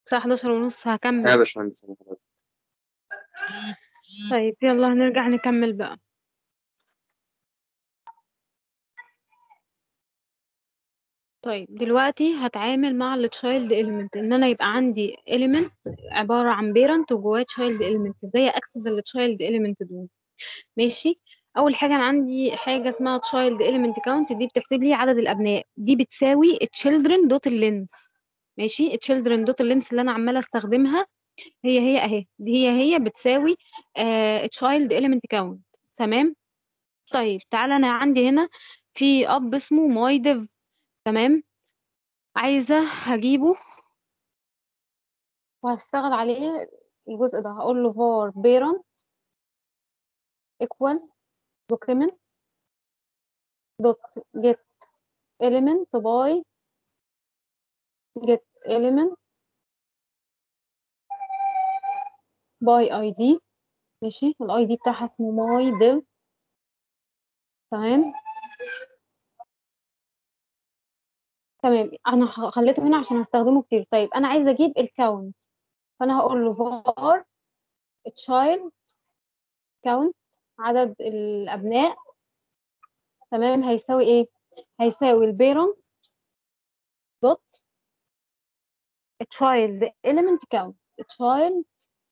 الساعة 11 ونص يا هكمل باشمهندس أنا خلاص طيب يلا هنرجع نكمل بقى طيب دلوقتي هتعامل مع التشايلد element ان انا يبقى عندي element عبارة عن parent وجواه child element ازاي اكسس التشايلد element دول ماشي اول حاجة انا عندي حاجة اسمها child element count دي بتحسب لي عدد الابناء دي بتساوي children dot length ماشي children dot length اللي انا عمالة استخدمها هي هي اهي دي هي هي بتساوي آه child element count تمام طيب تعالى انا عندي هنا في اب اسمه my div تمام عايزة هجيبه وهشتغل عليه الجزء ده هقول له var parent equal document dot get element by get element by id ماشي الاي دي بتاعها اسمه my div تمام تمام انا خ- خليته هنا عشان هستخدمه كتير طيب انا عايزه اجيب الكاونت فانا هقول له var child count عدد الابناء تمام هيساوي ايه هيساوي البيرنت دوت child element count child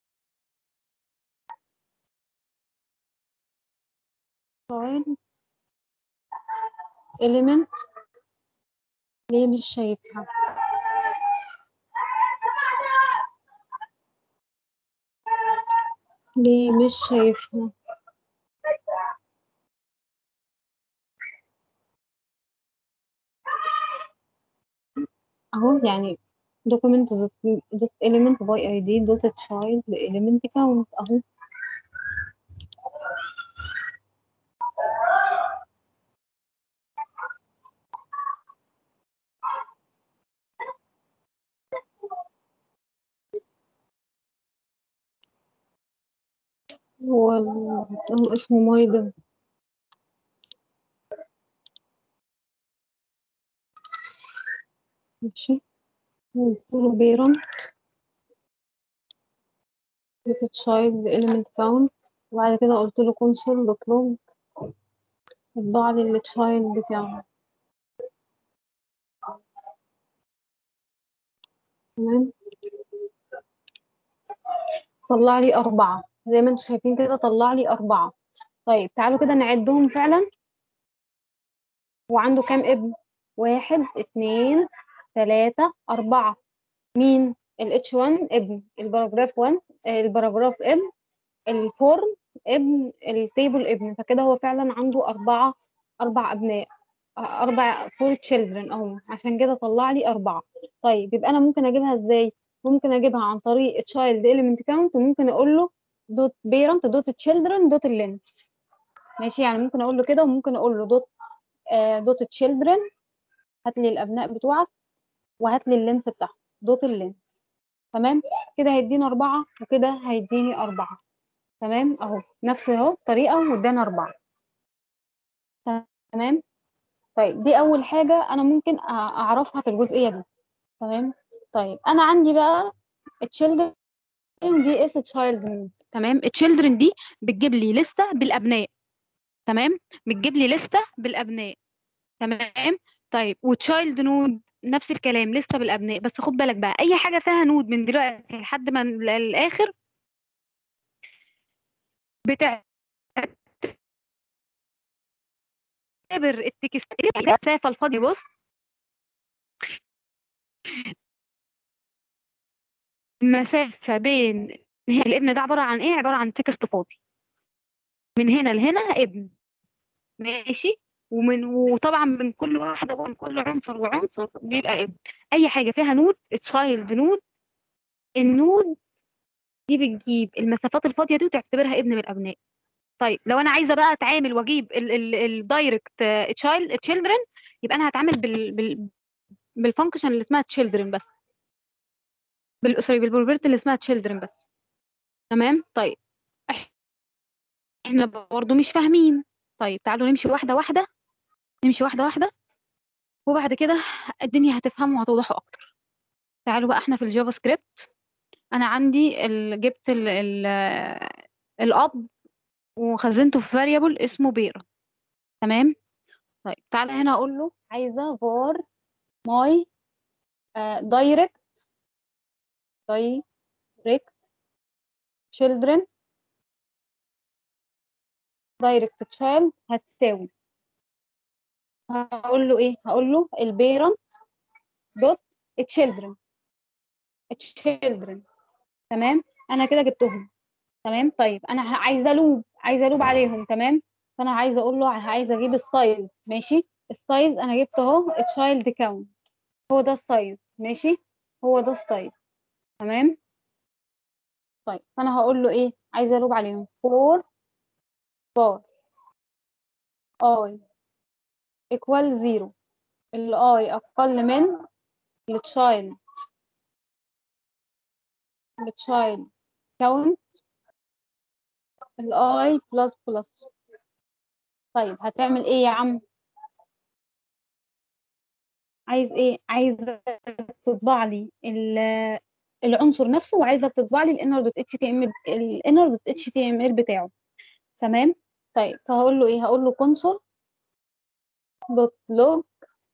child element ليه مش شايفها ليه مش شايفها اهو يعني document dot dot element by id dot child element count اهو هو ال- هو اسمه مايدر ماشي قلت له parent dot child element count وبعد كده قلت له console dot log اطبع لي التشايلد بتاعه تمام طلع لي أربعة زي ما انتم شايفين كده طلع لي أربعة طيب تعالوا كده نعدهم فعلا وعنده كام ابن واحد اتنين تلاتة أربعة مين ال H1 ابن الباراجراف 1 آه، الباراجراف ابن الفورم ابن التيبل ابن فكده هو فعلا عنده أربعة أربع أبناء آه، أربع فور تشيلدرن أهو عشان كده طلع لي أربعة طيب يبقى أنا ممكن أجيبها إزاي؟ ممكن أجيبها عن طريق child element count وممكن أقول له دوت parent دوت children دوت length ماشي يعني ممكن أقول له كده وممكن أقول له دوت آه، دوت children هات لي الأبناء بتوعك وهات لي اللينس بتاعهم دوت اللينس تمام كده هيديني أربعة وكده هيديني أربعة تمام أهو نفس أهو الطريقة وادانا أربعة تمام طيب دي أول حاجة أنا ممكن أ- أعرفها في الجزئية دي تمام طيب أنا عندي بقى التشيلدرن دي اس تشايلد نود تمام التشيلدرن دي بتجيب لي لستة بالأبناء تمام بتجيب لي لستة بالأبناء تمام طيب وتشايلد نود نفس الكلام لسه بالابناء بس خد بالك بقى اي حاجه فيها نود من دلوقتي لحد ما ال- الاخر بتعتبر التكست المسافه الفاضيه بص المسافه بين هي الابن ده عباره عن ايه عباره عن تكست فاضي من هنا لهنا ابن ماشي ومن وطبعا من كل واحده ومن كل عنصر وعنصر بيبقى ابن اي حاجه فيها نود تشايلد نود النود دي بتجيب المسافات الفاضيه دي وتعتبرها ابن من الابناء طيب لو انا عايزه بقى اتعامل واجيب الدايركت تشايلد تشيلدرن يبقى انا هتعامل بال بال بالفانكشن اللي اسمها تشيلدرن بس بال سوري بالبروبرتي اللي اسمها تشيلدرن بس تمام طيب احنا برضو مش فاهمين طيب تعالوا نمشي واحده واحده نمشي واحده واحده وبعد كده الدنيا هتفهموا وهتوضحوا اكتر تعالوا بقى احنا في الجافا سكريبت انا عندي ال... جبت ال... ال... الاب وخزنته في فاريبل اسمه بيرا تمام طيب تعالى هنا اقول له عايزه var my دايركت دايركت children دايركت تشايلد هتساوي هقول له ايه هقول له البيرنت دوت children children تمام انا كده جبتهم تمام طيب انا ه- عايزه لوب عايزه لوب عليهم تمام فانا عايزه اقول له عايزه اجيب السايز ماشي السايز انا جبت اهو تشايلد كاونت هو ده السايز ماشي هو ده السايز تمام طيب فانا هقول له ايه عايزه لوب عليهم فور بار اي equal زيرو الاي اقل من التشايلد التشايلد كاونت الاي بلس بلس طيب هتعمل ايه يا عم عايز ايه عايز تطبع لي ال- العنصر نفسه وعايزه تطبع لي الانر دوت اتش تي ام الانر دوت اتش تي ام ال بتاعه تمام طيب فهقول له ايه هقول له كونسول دوت لوج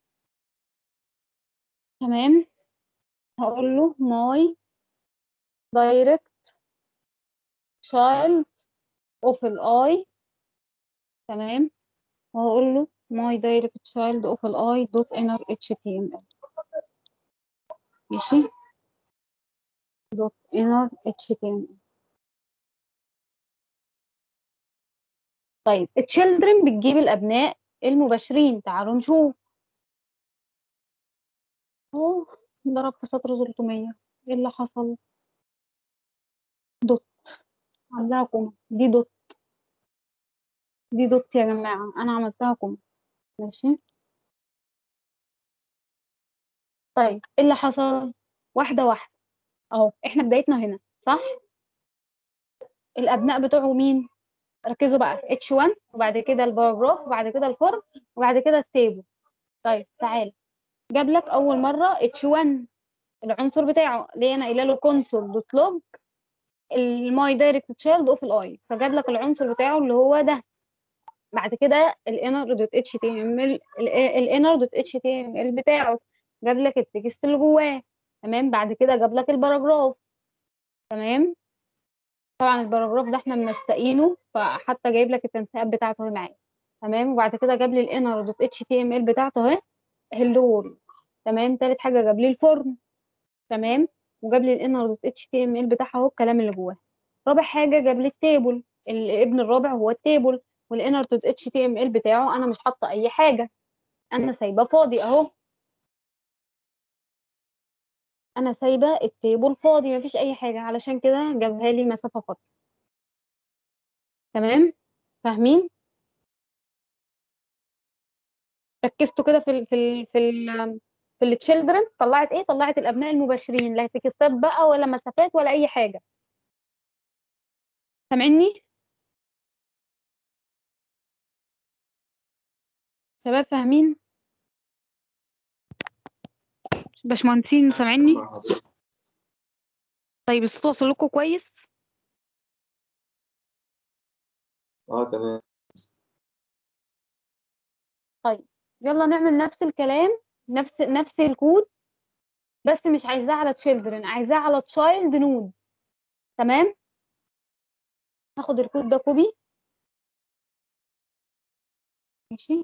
تمام هقول له ماي دايركت تشايلد اوف الاي تمام وهقول له ماي دايركت تشايلد اوف الاي دوت انر اتش تي ام ال ماشي دوت انر اتش تي ام ال طيب التشيلدرن بتجيب الابناء المباشرين تعالوا نشوف اوه ضرب في سطر 300 ايه اللي حصل دوت عاملاها كوما دي دوت دي دوت يا جماعة انا عملتها كوما ماشي طيب ايه اللي حصل واحدة واحدة اهو احنا بدايتنا هنا صح الابناء بتوعه مين ركزوا بقى H1 وبعد كده الباراجراف وبعد كده الفورم وبعد كده التيبل طيب تعال جاب لك اول مرة H1 العنصر بتاعه ليه انا قايله له console دوت log الماي دايركت تشايلد اوف الاي فجاب لك العنصر بتاعه اللي هو ده بعد كده الانر دوت اتش تي ام ال الانر دوت اتش تي ام ال بتاعه جاب لك التكست اللي جواه تمام بعد كده جاب لك الباراجراف تمام طبعا الباراجراف ده احنا منسقينه فحتى جايب لك التنسيقات بتاعته اهي معايا تمام وبعد كده جاب لي الانر دوت اتش تي ام ال بتاعته اهي هلو تمام تالت حاجه جاب لي الفورم تمام وجاب لي الانر دوت اتش تي ام ال بتاعها اهو الكلام اللي جواه رابع حاجه جاب لي التيبل الابن الرابع هو التيبل والانر دوت اتش تي ام ال بتاعه انا مش حاطه اي حاجه انا سايباه فاضي اهو انا سايبه التيبل فاضي مفيش اي حاجه علشان كده جابها لي مسافه فاضيه تمام فاهمين ركزتوا كده في ال في ال في ال في التشيلدرن طلعت ايه طلعت الابناء المباشرين لا تكستات بقى ولا مسافات ولا اي حاجه سامعيني شباب فاهمين باشمهندسين سامعيني طيب الصوت واصل لكم كويس اه تمام طيب يلا نعمل نفس الكلام نفس نفس الكود بس مش عايزاه على تشيلدرن عايزاه على تشايلد نود تمام هاخد الكود ده كوبي ماشي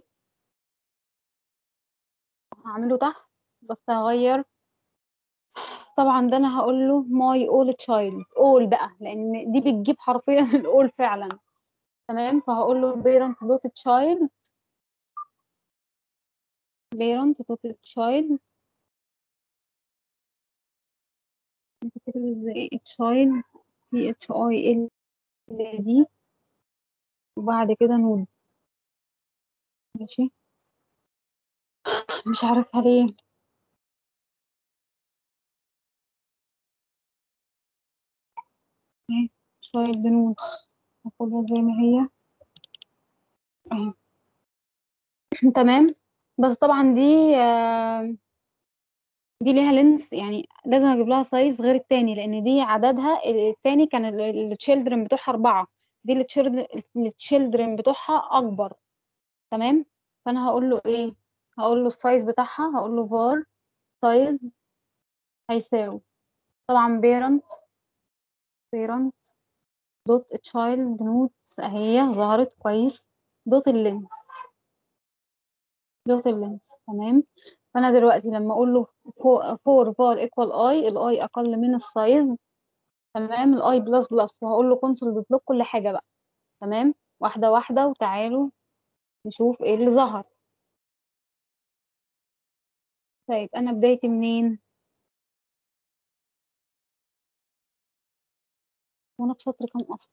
هعمله تحت بس هغير طبعا ده انا هقول له ماي اول تشايلد اول بقى لان دي بتجيب حرفيا الاول فعلا تمام فهقول له parent دوت تشايلد parent دوت تشايلد انت كاتب ازاي تشايلد سي اتش اي ال دي وبعد كده نود ماشي مش عارفه ليه اهي تشايلد نود هاخدها زي ما هي اهي تمام بس طبعا دي آه دي ليها لينس يعني لازم اجيب لها سايز غير التاني لان دي عددها التاني كان التشيلدرن بتوعها اربعة دي التشيلدرن بتوعها اكبر تمام فانا هقول له ايه هقول له السايز بتاعها هقول له var سايز هيساوي طبعا parent parent دوت child نوت اهي ظهرت كويس دوت اللينس دوت اللينس تمام فانا دلوقتي لما اقول له for var equal i الاي اقل من السايز تمام الاي بلس بلس وهقول له كونسول بلوك كل حاجه بقى تمام واحده واحده وتعالوا نشوف ايه اللي ظهر طيب انا بدايتي منين وانا في سطر كام اصلا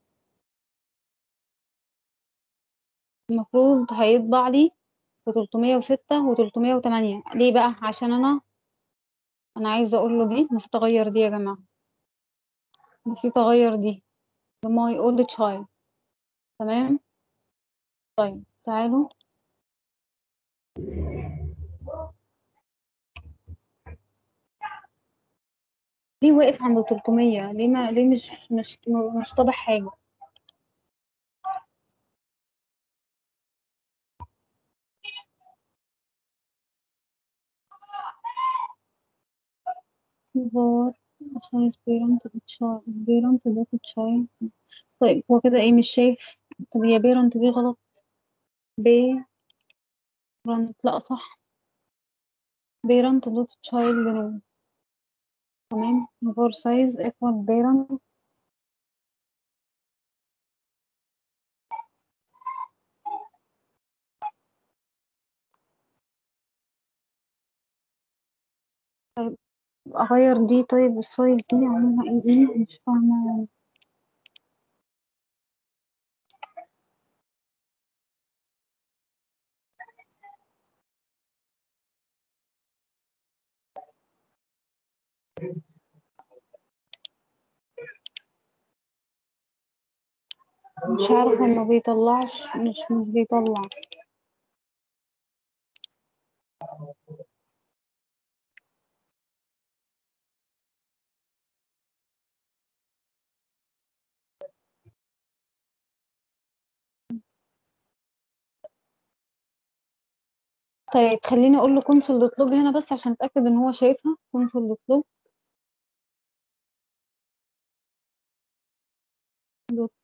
المفروض هيطبع لي في 306 و 308 ليه بقى عشان انا انا عايزه اقول له دي نسيت اغير دي يا جماعه نسيت اغير دي لماي اولد تشايلد تمام طيب تعالوا ليه واقف عند 300 ليه ما ليه مش مش مش طابع حاجه var size parent child parent dot child طيب هو كده ايه مش شايف طب هي parent دي غلط parent لا صح parent dot child name تمام var size equal parent طيب اغير دي طيب السايز دي اعملها ايه دي مش فاهمه مش عارفه ما بيطلعش مش مش بيطلع طيب خليني اقول له كونسول دوت لوج هنا بس عشان اتاكد ان هو شايفها كونسول دوت لوج دوت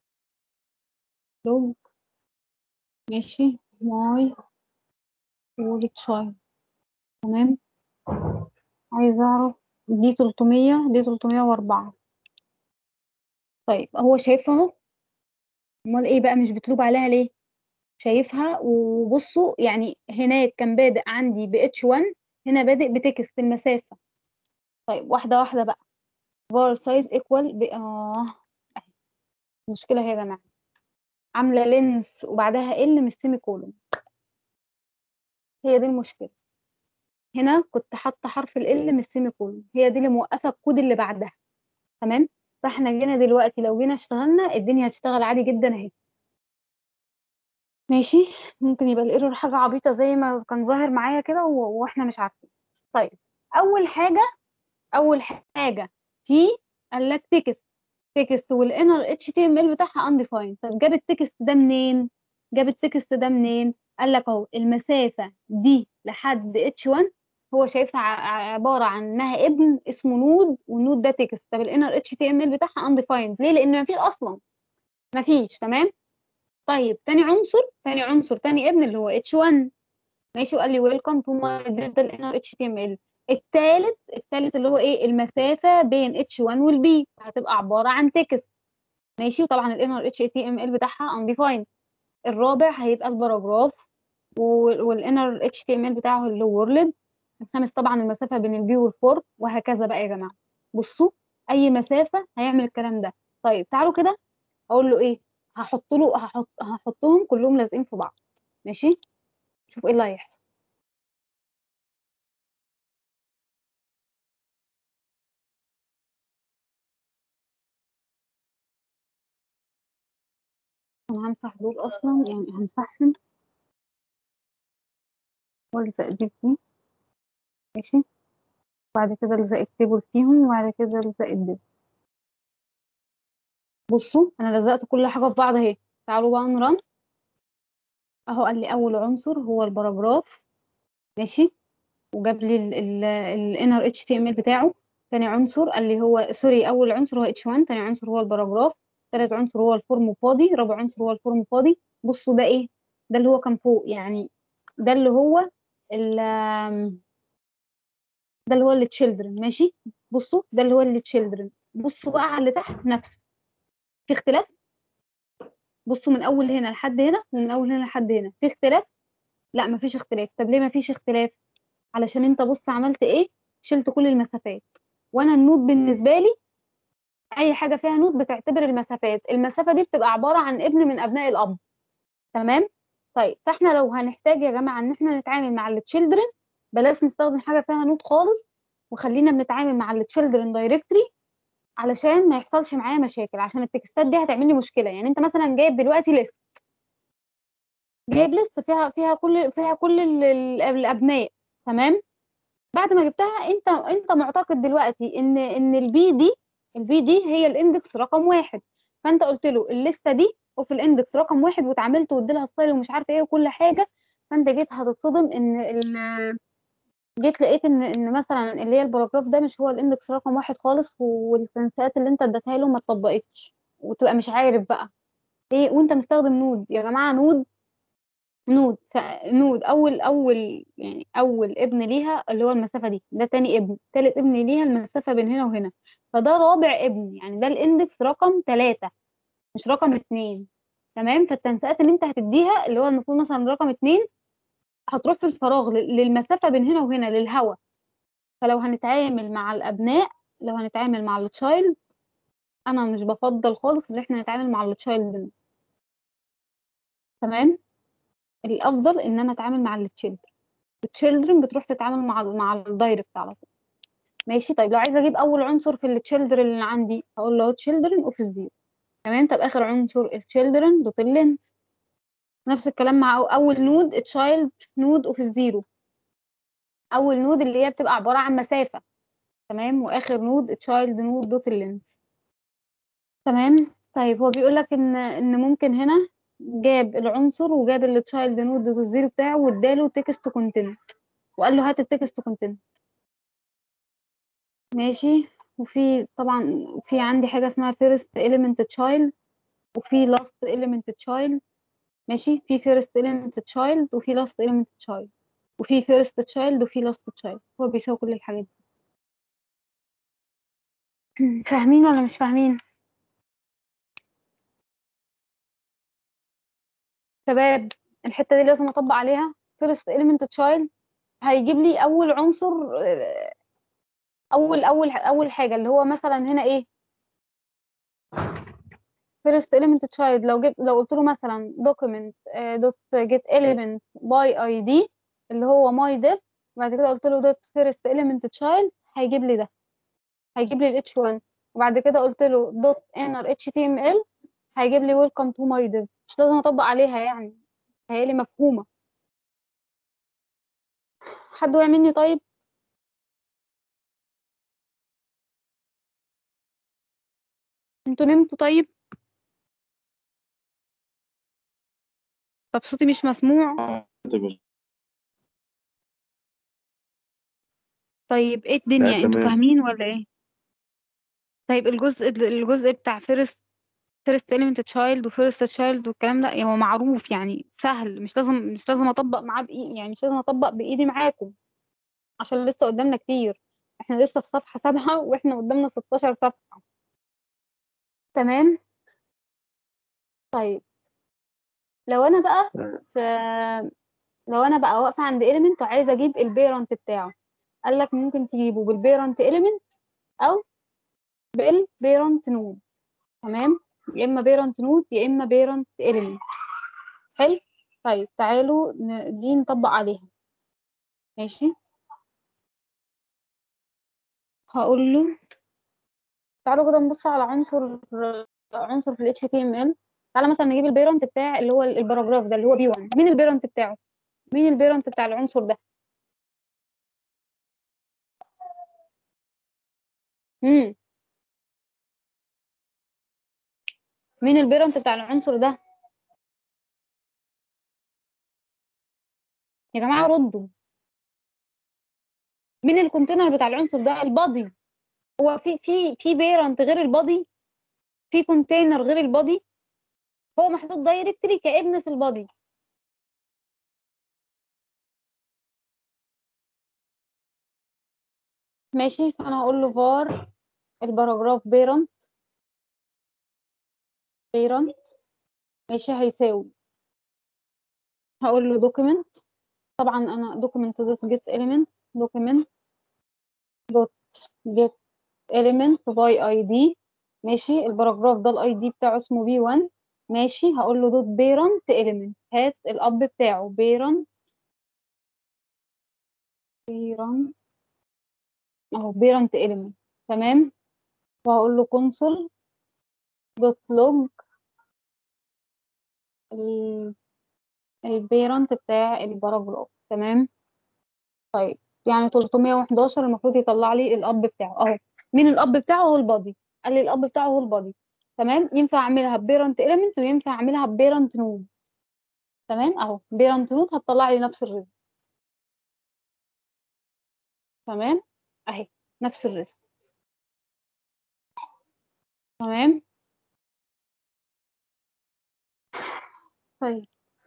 لوج ماشي ماي وولد تشايلد تمام عايزه اعرف دي 300 دي 304 طيب هو شايفها اهو امال ايه بقى مش بتلوب عليها ليه شايفها وبصوا يعني هناك كان بادئ عندي ب H1 هنا بادئ بتكست المسافة طيب واحدة واحدة بقى var size equal ب اه أهي. المشكلة هي يا جماعة عاملة لينس وبعدها ال مش سيمي كولون هي دي المشكلة هنا كنت حاطة حرف ال ال مش سيمي كولون هي دي اللي موقفة الكود اللي بعدها تمام فاحنا جينا دلوقتي لو جينا اشتغلنا الدنيا هتشتغل عادي جدا اهي ماشي ممكن يبقى الايرور حاجة عبيطة زي ما كان ظاهر معايا كده و- واحنا مش عارفين طيب اول حاجة اول حاجة في قال لك تكست تكست والانر اتش تي ام ال بتاعها undefined طب جاب التكست ده منين جاب التكست ده منين قال لك اهو المسافة دي لحد اتش 1 هو شايفها ع- عبارة عن انها ابن اسمه نود والنود ده تكست طب الانر اتش تي ام ال بتاعها undefined ليه لان مفيش اصلا مفيش تمام طيب تاني عنصر تاني عنصر تاني ابن اللي هو H1 ماشي وقال لي ويلكم تو ماي ديجيتال انر اتش تي ام ال التالت التالت اللي هو ايه المسافه بين H1 والبي هتبقى عباره عن تكست ماشي وطبعا الانر اتش تي ام ال بتاعها undefined الرابع هيبقى الباراجراف والانر اتش تي ام ال بتاعه اللي هو وورلد الخامس طبعا المسافه بين البي والفور وهكذا بقى يا جماعه بصوا اي مسافه هيعمل الكلام ده طيب تعالوا كده اقول له ايه هحط له هحط هحطهم كلهم لازقين في بعض ماشي شوف ايه اللي هيحصل انا همسح دول اصلا يعني همسحهم والزق دي بدي ماشي بعد كده الزق التيبل فيهم وبعد كده الزق الدب بصوا انا لزقت كل حاجه في بعض اهي تعالوا بقى نرن اهو قال لي اول عنصر هو الباراجراف ماشي وجاب لي الانر اتش تي ام ال بتاعه تاني عنصر قال لي هو سوري اول عنصر هو اتش 1 تاني عنصر هو الباراجراف تالت عنصر هو الفورم فاضي رابع عنصر هو الفورم فاضي بصوا ده ايه ده اللي هو كان فوق يعني ده اللي هو ال ده اللي هو اللي تشيلدرن ماشي بصوا ده اللي هو اللي تشيلدرن بصوا بقى على اللي تحت نفسه في اختلاف بصوا من اول هنا لحد هنا ومن اول هنا لحد هنا في اختلاف لا مفيش اختلاف طب ليه مفيش اختلاف علشان انت بص عملت ايه شلت كل المسافات وانا النود بالنسبه لي اي حاجه فيها نود بتعتبر المسافات المسافه دي بتبقى عباره عن ابن من ابناء الاب تمام طيب فاحنا لو هنحتاج يا جماعه ان احنا نتعامل مع التشيلدرن بلاش نستخدم حاجه فيها نود خالص وخلينا بنتعامل مع التشيلدرن دايركتري علشان ما يحصلش معايا مشاكل عشان التكستات دي هتعمل لي مشكله يعني انت مثلا جايب دلوقتي ليست جايب ليست فيها فيها كل فيها كل ال- ال- الابناء تمام بعد ما جبتها انت انت معتقد دلوقتي ان ان البي دي البي دي هي الاندكس رقم واحد فانت قلت له الليسته دي وفي الاندكس رقم واحد واتعاملت وادي لها ستايل ومش عارفه ايه وكل حاجه فانت جيت هتتصدم ان ال- جيت لقيت ان ان مثلا اللي هي الباراجراف ده مش هو الاندكس رقم واحد خالص والتنسيقات اللي انت اديتها له ما اتطبقتش وتبقى مش عارف بقى ايه وانت مستخدم نود يا جماعه نود نود نود اول اول يعني اول ابن ليها اللي هو المسافه دي ده تاني ابن تالت ابن ليها المسافه بين هنا وهنا فده رابع ابن يعني ده الاندكس رقم ثلاثة مش رقم اتنين تمام فالتنسيقات اللي انت هتديها اللي هو المفروض مثلا رقم اتنين هتروح في الفراغ لل- للمسافه بين هنا وهنا للهواء فلو هنتعامل مع الابناء لو هنتعامل مع التشايلد انا مش بفضل خالص ان احنا نتعامل مع التشايلد تمام الافضل ان انا اتعامل مع التشيلدرن التشيلدرن بتروح تتعامل مع مع الدايركت على طول ماشي طيب لو عايزه اجيب اول عنصر في التشيلدرن اللي عندي هقول له تشيلدرن اوف الزيرو تمام طب اخر عنصر التشيلدرن دوت اللينس نفس الكلام مع أو- اول نود تشايلد نود اوف الزيرو اول نود اللي هي بتبقى عباره عن مسافه تمام واخر نود تشايلد نود دوت اللينس تمام طيب هو بيقول لك ان ان ممكن هنا جاب العنصر وجاب التشايلد نود دوت الزيرو بتاعه واداله تكست كونتنت وقال له هات التكست كونتنت ماشي وفي طبعا في عندي حاجه اسمها first element child وفي last element child ماشي في first element child وفي last element child وفي first child وفي last child هو بيساوي كل الحاجات دي فاهمين ولا مش فاهمين شباب الحته دي لازم اطبق عليها first element child هيجيب لي اول عنصر آه، اول اول اول حاجه اللي هو مثلا هنا ايه first element child لو جبت لو قلت له مثلا document آه، dot get element by id اللي هو my div بعد كده قلت له dot first element child هيجيب لي ده هيجيب لي ال h1 وبعد كده قلت له dot inner html هيجيب لي welcome to my div مش لازم اطبق عليها يعني هي لي مفهومه حد وقع مني طيب انتوا نمتوا طيب طب صوتي مش مسموع تمام طيب ايه الدنيا لا، انتوا تمام. فاهمين ولا ايه طيب الجزء الجزء بتاع فيرست فيرست element child وفيرست child والكلام ده يعني هو معروف يعني سهل مش لازم مش لازم اطبق معاه بايدي يعني مش لازم اطبق بايدي معاكم عشان لسه قدامنا كتير احنا لسه في صفحة سبعة واحنا قدامنا 16 صفحة تمام طيب لو انا بقى في لو انا بقى واقفة عند element وعايزة اجيب البيرنت بتاعه قال لك ممكن تجيبه بالبيرنت element او بالبيرنت نود تمام يا اما بيرنت نود يا اما بيرنت element حلو طيب تعالوا ن- دي نطبق عليها ماشي هقول له تعالوا كده نبص على عنصر عنصر في ال HTML تعالى مثلا نجيب البيرنت بتاع اللي هو الباراجراف ده اللي هو B1 مين البيرنت بتاعه مين البيرنت بتاع العنصر ده امم مين البيرنت بتاع العنصر ده يا جماعة ردوا مين الكونتينر بتاع العنصر ده البادي هو في في في بيرنت غير البادي في كونتينر غير البادي هو محطوط دايركتري كابن في البادي ماشي فانا هقول له var الباراجراف بيرنت بيرنت ماشي هيساوي هقول له دوكيمنت طبعا انا دوكيمنت دوت جيت element دوكيمنت دوت جيت element باي اي دي ماشي الباراجراف ده الاي دي بتاعه اسمه بي 1 ماشي هقول له دوت بيرنت element هات الاب بتاعه بيرنت بيرنت اهو بيرنت element تمام وهقول له console دوت log البيرنت بتاع الباراجراف تمام طيب يعني 311 المفروض يطلع لي الاب بتاعه اهو مين الاب بتاعه هو البادي قال لي الاب بتاعه هو البادي تمام ينفع اعملها ببيرنت اليمنت وينفع اعملها ببيرنت نود تمام اهو بيرنت نود هتطلع لي نفس الرزق تمام اهي نفس الرزق تمام طيب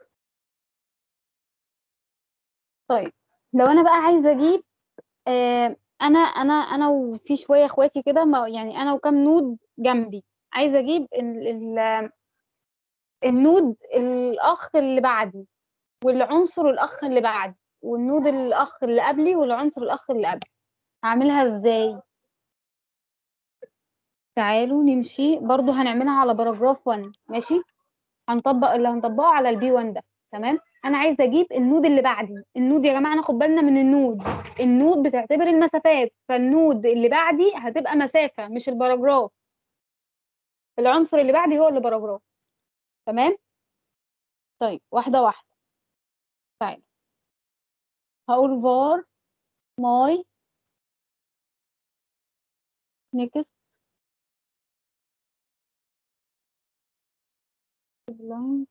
طيب لو انا بقى عايزه اجيب آه انا انا انا وفي شويه اخواتي كده ما- يعني انا وكم نود جنبي عايزه اجيب ال ال النود الاخ اللي بعدي والعنصر الاخ اللي بعدي والنود الاخ اللي قبلي والعنصر الاخ اللي قبلي هعملها ازاي تعالوا نمشي برضو هنعملها على باراجراف 1 ماشي هنطبق اللي هنطبقه على البي 1 ده تمام انا عايزه اجيب النود اللي بعدي النود يا جماعه ناخد بالنا من النود النود بتعتبر المسافات فالنود اللي بعدي هتبقى مسافه مش الباراجراف العنصر اللي بعدي هو اللي باراجراف تمام طيب واحده واحده طيب هقول var my next line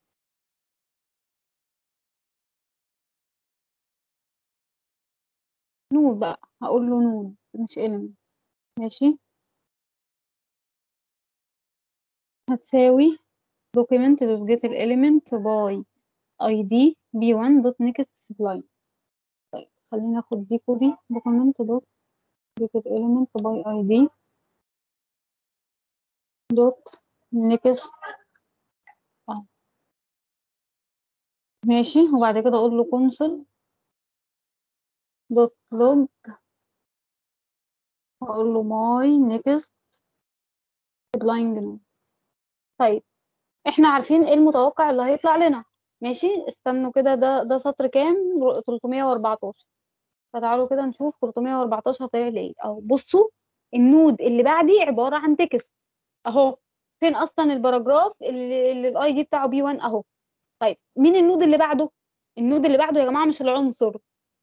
نود بقى هقول له نود مش element ماشي هتساوي document dot get element by id b1 dot next line طيب خلينا ناخد دي كوبي document dot get element by id dot next اه ماشي وبعد كده اقول له console dot log واقول له my next line node. طيب احنا عارفين ايه المتوقع اللي هيطلع لنا ماشي استنوا كده ده ده سطر كام 314 فتعالوا كده نشوف 314 طلع لي ايه اهو بصوا النود اللي بعدي عباره عن تكست اهو فين اصلا الباراجراف اللي, اللي الاي دي بتاعه بي 1 اهو طيب مين النود اللي بعده النود اللي بعده يا جماعه مش العنصر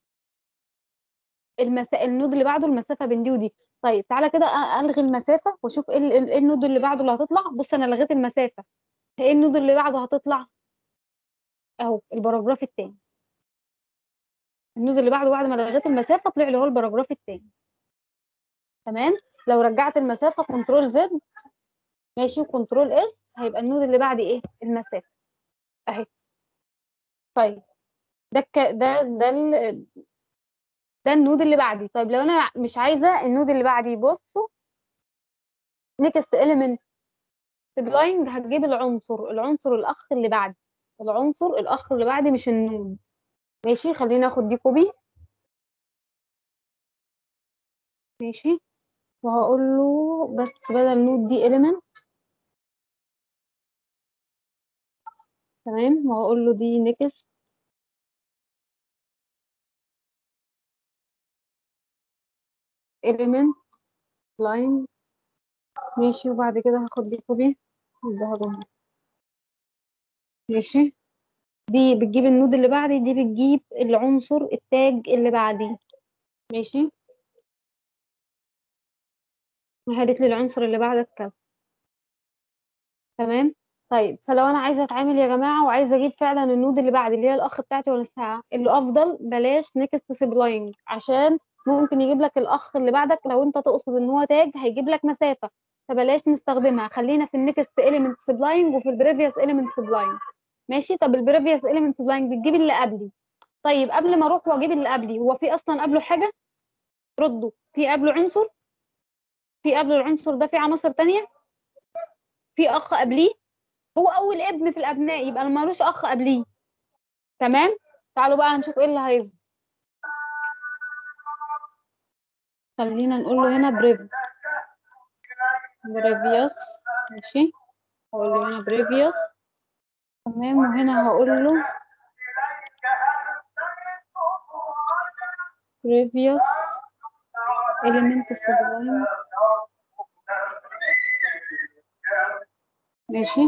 المسا... النود اللي بعده المسافه بين دي ودي طيب تعالى كده أ- الغي المسافه واشوف ايه ال- ايه النود اللي بعده اللي هتطلع بص انا لغيت المسافه ايه النود اللي بعده هتطلع اهو الباراجراف التاني النود اللي بعده بعد ما لغيت المسافه طلع لي هو الباراجراف التاني تمام لو رجعت المسافه كنترول زد ماشي كنترول اس هيبقى النود اللي بعدي ايه المسافه اهي طيب ده الك... ده ده ال... ده النود اللي بعدي طيب لو انا مش عايزه النود اللي بعدي بصوا نيكست element سبلاينج هتجيب العنصر العنصر الاخ اللي بعدي العنصر الاخ اللي بعدي مش النود ماشي خلينا ناخد دي كوبي ماشي وهقول له بس بدل نود دي element تمام وهقول له دي next element line ماشي وبعد كده هاخد دي كوبي اديها له ماشي دي بتجيب النود اللي بعدي دي بتجيب العنصر التاج اللي بعديه ماشي قالت لي العنصر اللي بعدك كذا تمام طيب فلو انا عايزه اتعامل يا جماعه وعايزه اجيب فعلا النود اللي بعد اللي هي الاخ بتاعتي ولا الساعه اللي افضل بلاش نيكست سبلاينج عشان ممكن يجيب لك الاخ اللي بعدك لو انت تقصد ان هو تاج هيجيب لك مسافه فبلاش نستخدمها خلينا في النيكست اليمنت سبلاينج وفي البريفيوس اليمنت سبلاينج ماشي طب البريفيوس اليمنت سبلاينج بتجيب اللي قبلي طيب قبل ما اروح واجيب اللي قبلي هو في اصلا قبله حاجه ردوا في قبله عنصر في قبل العنصر ده في عناصر تانية في اخ قبليه هو اول ابن في الابناء يبقى مالوش اخ قبليه تمام تعالوا بقى نشوف ايه اللي هيظهر خلينا نقول له هنا بريف بريفيوس ماشي هقول له هنا بريفيوس تمام وهنا هقول له previous element sublime ماشي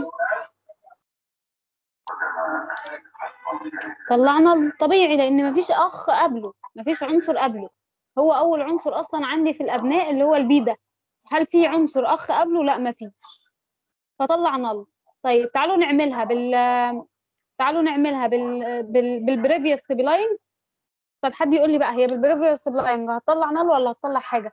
طلعنا الطبيعي لان مفيش اخ قبله مفيش عنصر قبله هو اول عنصر اصلا عندي في الابناء اللي هو البي ده هل في عنصر اخ قبله لا مفيش فطلع نل طيب تعالوا نعملها بال تعالوا نعملها بال بال بالبريفيوس سبلاين طب حد يقول لي بقى هي بالبريفيوس سبلاين هتطلع نل ولا هتطلع حاجه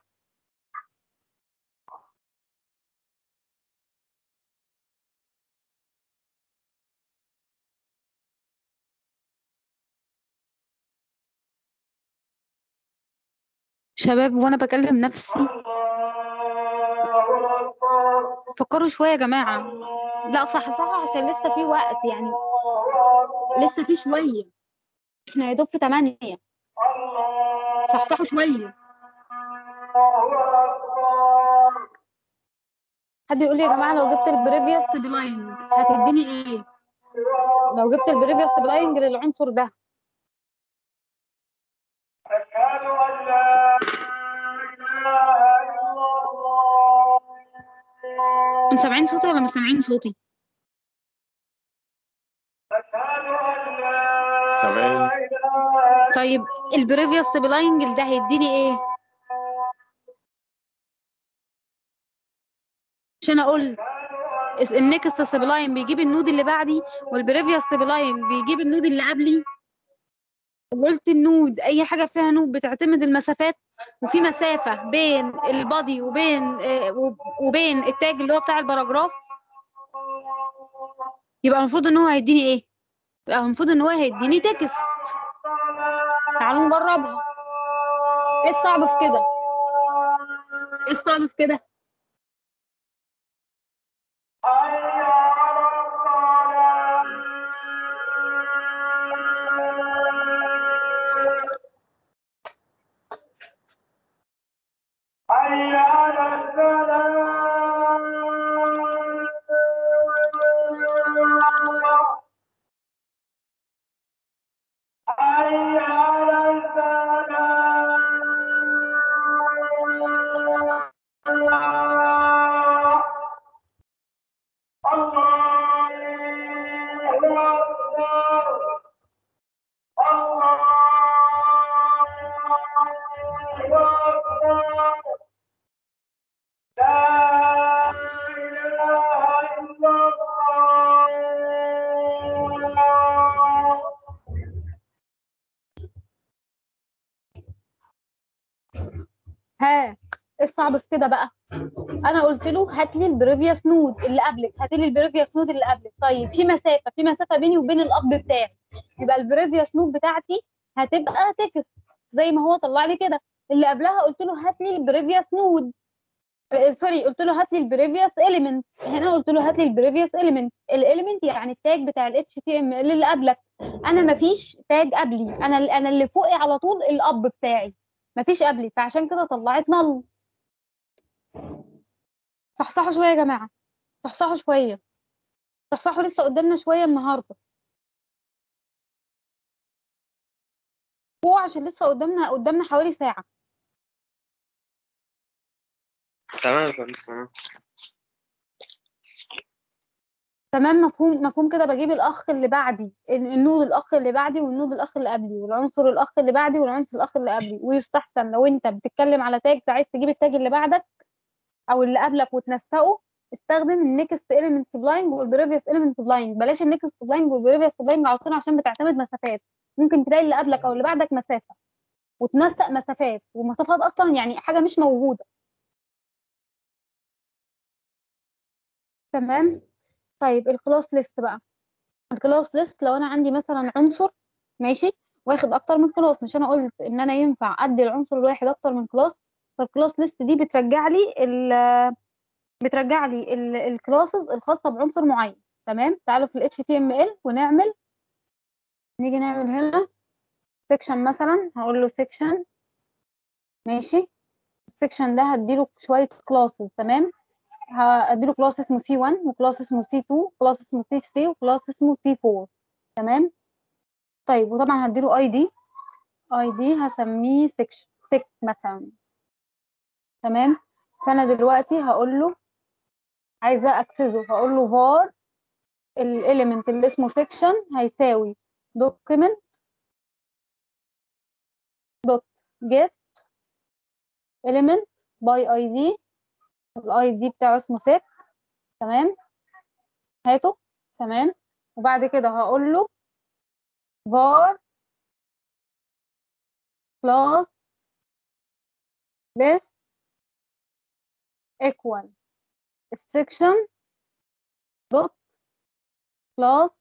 شباب وانا بكلم نفسي فكروا شويه يا جماعه لا صح صح عشان لسه في وقت يعني لسه في شويه احنا يا دوب في 8 صحصحوا شويه حد يقول لي يا جماعه لو جبت البريفيوس سبلاينج هتديني ايه لو جبت البريفيوس سبلاينج للعنصر ده أشهد أن لا إله إلا الله انتوا سامعين صوتي ولا مش سامعين صوتي أشهد أن لا سامعين. إله طيب البريفيوس سبلاينج ده هيديني ايه عشان اقول النكست سبلاين بيجيب النود اللي بعدي والبريفيوس سبلاين بيجيب النود اللي قبلي قلت النود اي حاجه فيها نود بتعتمد المسافات وفي مسافه بين البادي وبين آه، وب- وبين التاج اللي هو بتاع الباراجراف يبقى المفروض ان هو هيديني ايه يبقى المفروض ان هو هيديني تكست تعالوا نجربها ايه الصعب في كده ايه الصعب في كده حي على الصلاة حي على الفلاح حي على الفلاح الله أكبر الله أكبر لا إله إلا الله ها ايه الصعب في كده بقى انا قلت له هات لي البريفيوس نود اللي قبلك هات لي البريفيوس نود اللي قبلك طيب في مسافه في مسافه بيني وبين الاب بتاعي يبقى البريفيوس نود بتاعتي هتبقى تكست زي ما هو طلع لي كده اللي قبلها قلت له هات لي البريفيوس نود آه، سوري قلت له هات لي البريفيوس اليمنت هنا قلت له هات لي البريفيوس اليمنت الاليمنت يعني التاج بتاع الاتش تي ام ال اللي قبلك انا مفيش تاج قبلي انا انا اللي فوقي على طول الاب بتاعي مفيش قبلي فعشان كده طلعت نل صحصحوا شويه يا جماعه صحصحوا شويه صحصحوا لسه قدامنا شويه النهارده هو عشان لسه قدامنا قدامنا حوالي ساعه تمام يا فندم تمام تمام مفهوم مفهوم كده بجيب الاخ اللي بعدي ال- النود الاخ اللي بعدي والنود الاخ اللي قبلي والعنصر الاخ اللي بعدي والعنصر الاخ اللي قبلي ويستحسن لو انت بتتكلم على تاج عايز تجيب التاج اللي بعدك او اللي قبلك وتنسقه استخدم النكست element بلاينج والبريفيوس element بلاينج بلاش النكست بلاينج والبريفيوس بلاينج على طول عشان بتعتمد مسافات ممكن تلاقي اللي قبلك او اللي بعدك مسافه وتنسق مسافات ومسافات اصلا يعني حاجه مش موجوده تمام طيب الكلاس ليست بقى الكلاس ليست لو انا عندي مثلا عنصر ماشي واخد اكتر من كلاس مش انا قلت ان انا ينفع ادي العنصر الواحد اكتر من كلاس فالكلاس ليست دي بترجع لي ال بترجع لي الكلاسز الخاصه بعنصر معين تمام تعالوا في ال HTML ونعمل نيجي نعمل هنا سيكشن مثلا هقول له سيكشن ماشي السيكشن ده هديله شويه كلاسز تمام هديله كلاس اسمه C1 وكلاس اسمه C2 وكلاس اسمه C3 وكلاس اسمه C4 تمام طيب وطبعا هديله اي دي اي دي هسميه سيكشن سيك مثلا تمام فانا دلوقتي هقول له عايزه اكسسه هقول له var الاليمنت اللي اسمه سيكشن هيساوي document dot get element by id الاي دي بتاعه اسمه set تمام هاته تمام وبعد كده هقول له var class list equal section dot class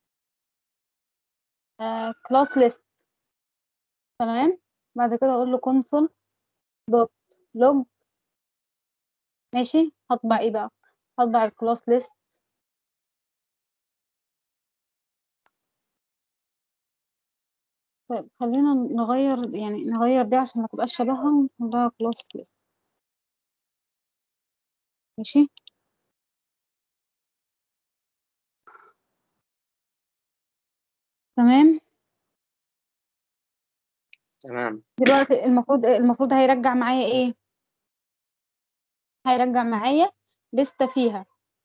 آه class list تمام بعد كده اقول له console dot log ماشي هطبع ايه بقى هطبع الكلاس ليست طيب خلينا نغير يعني نغير دي عشان ما تبقاش شبهها ونخليها كلاس ليست ماشي تمام تمام دلوقتي المفروض المفروض هيرجع معايا ايه هيرجع معايا لستة فيها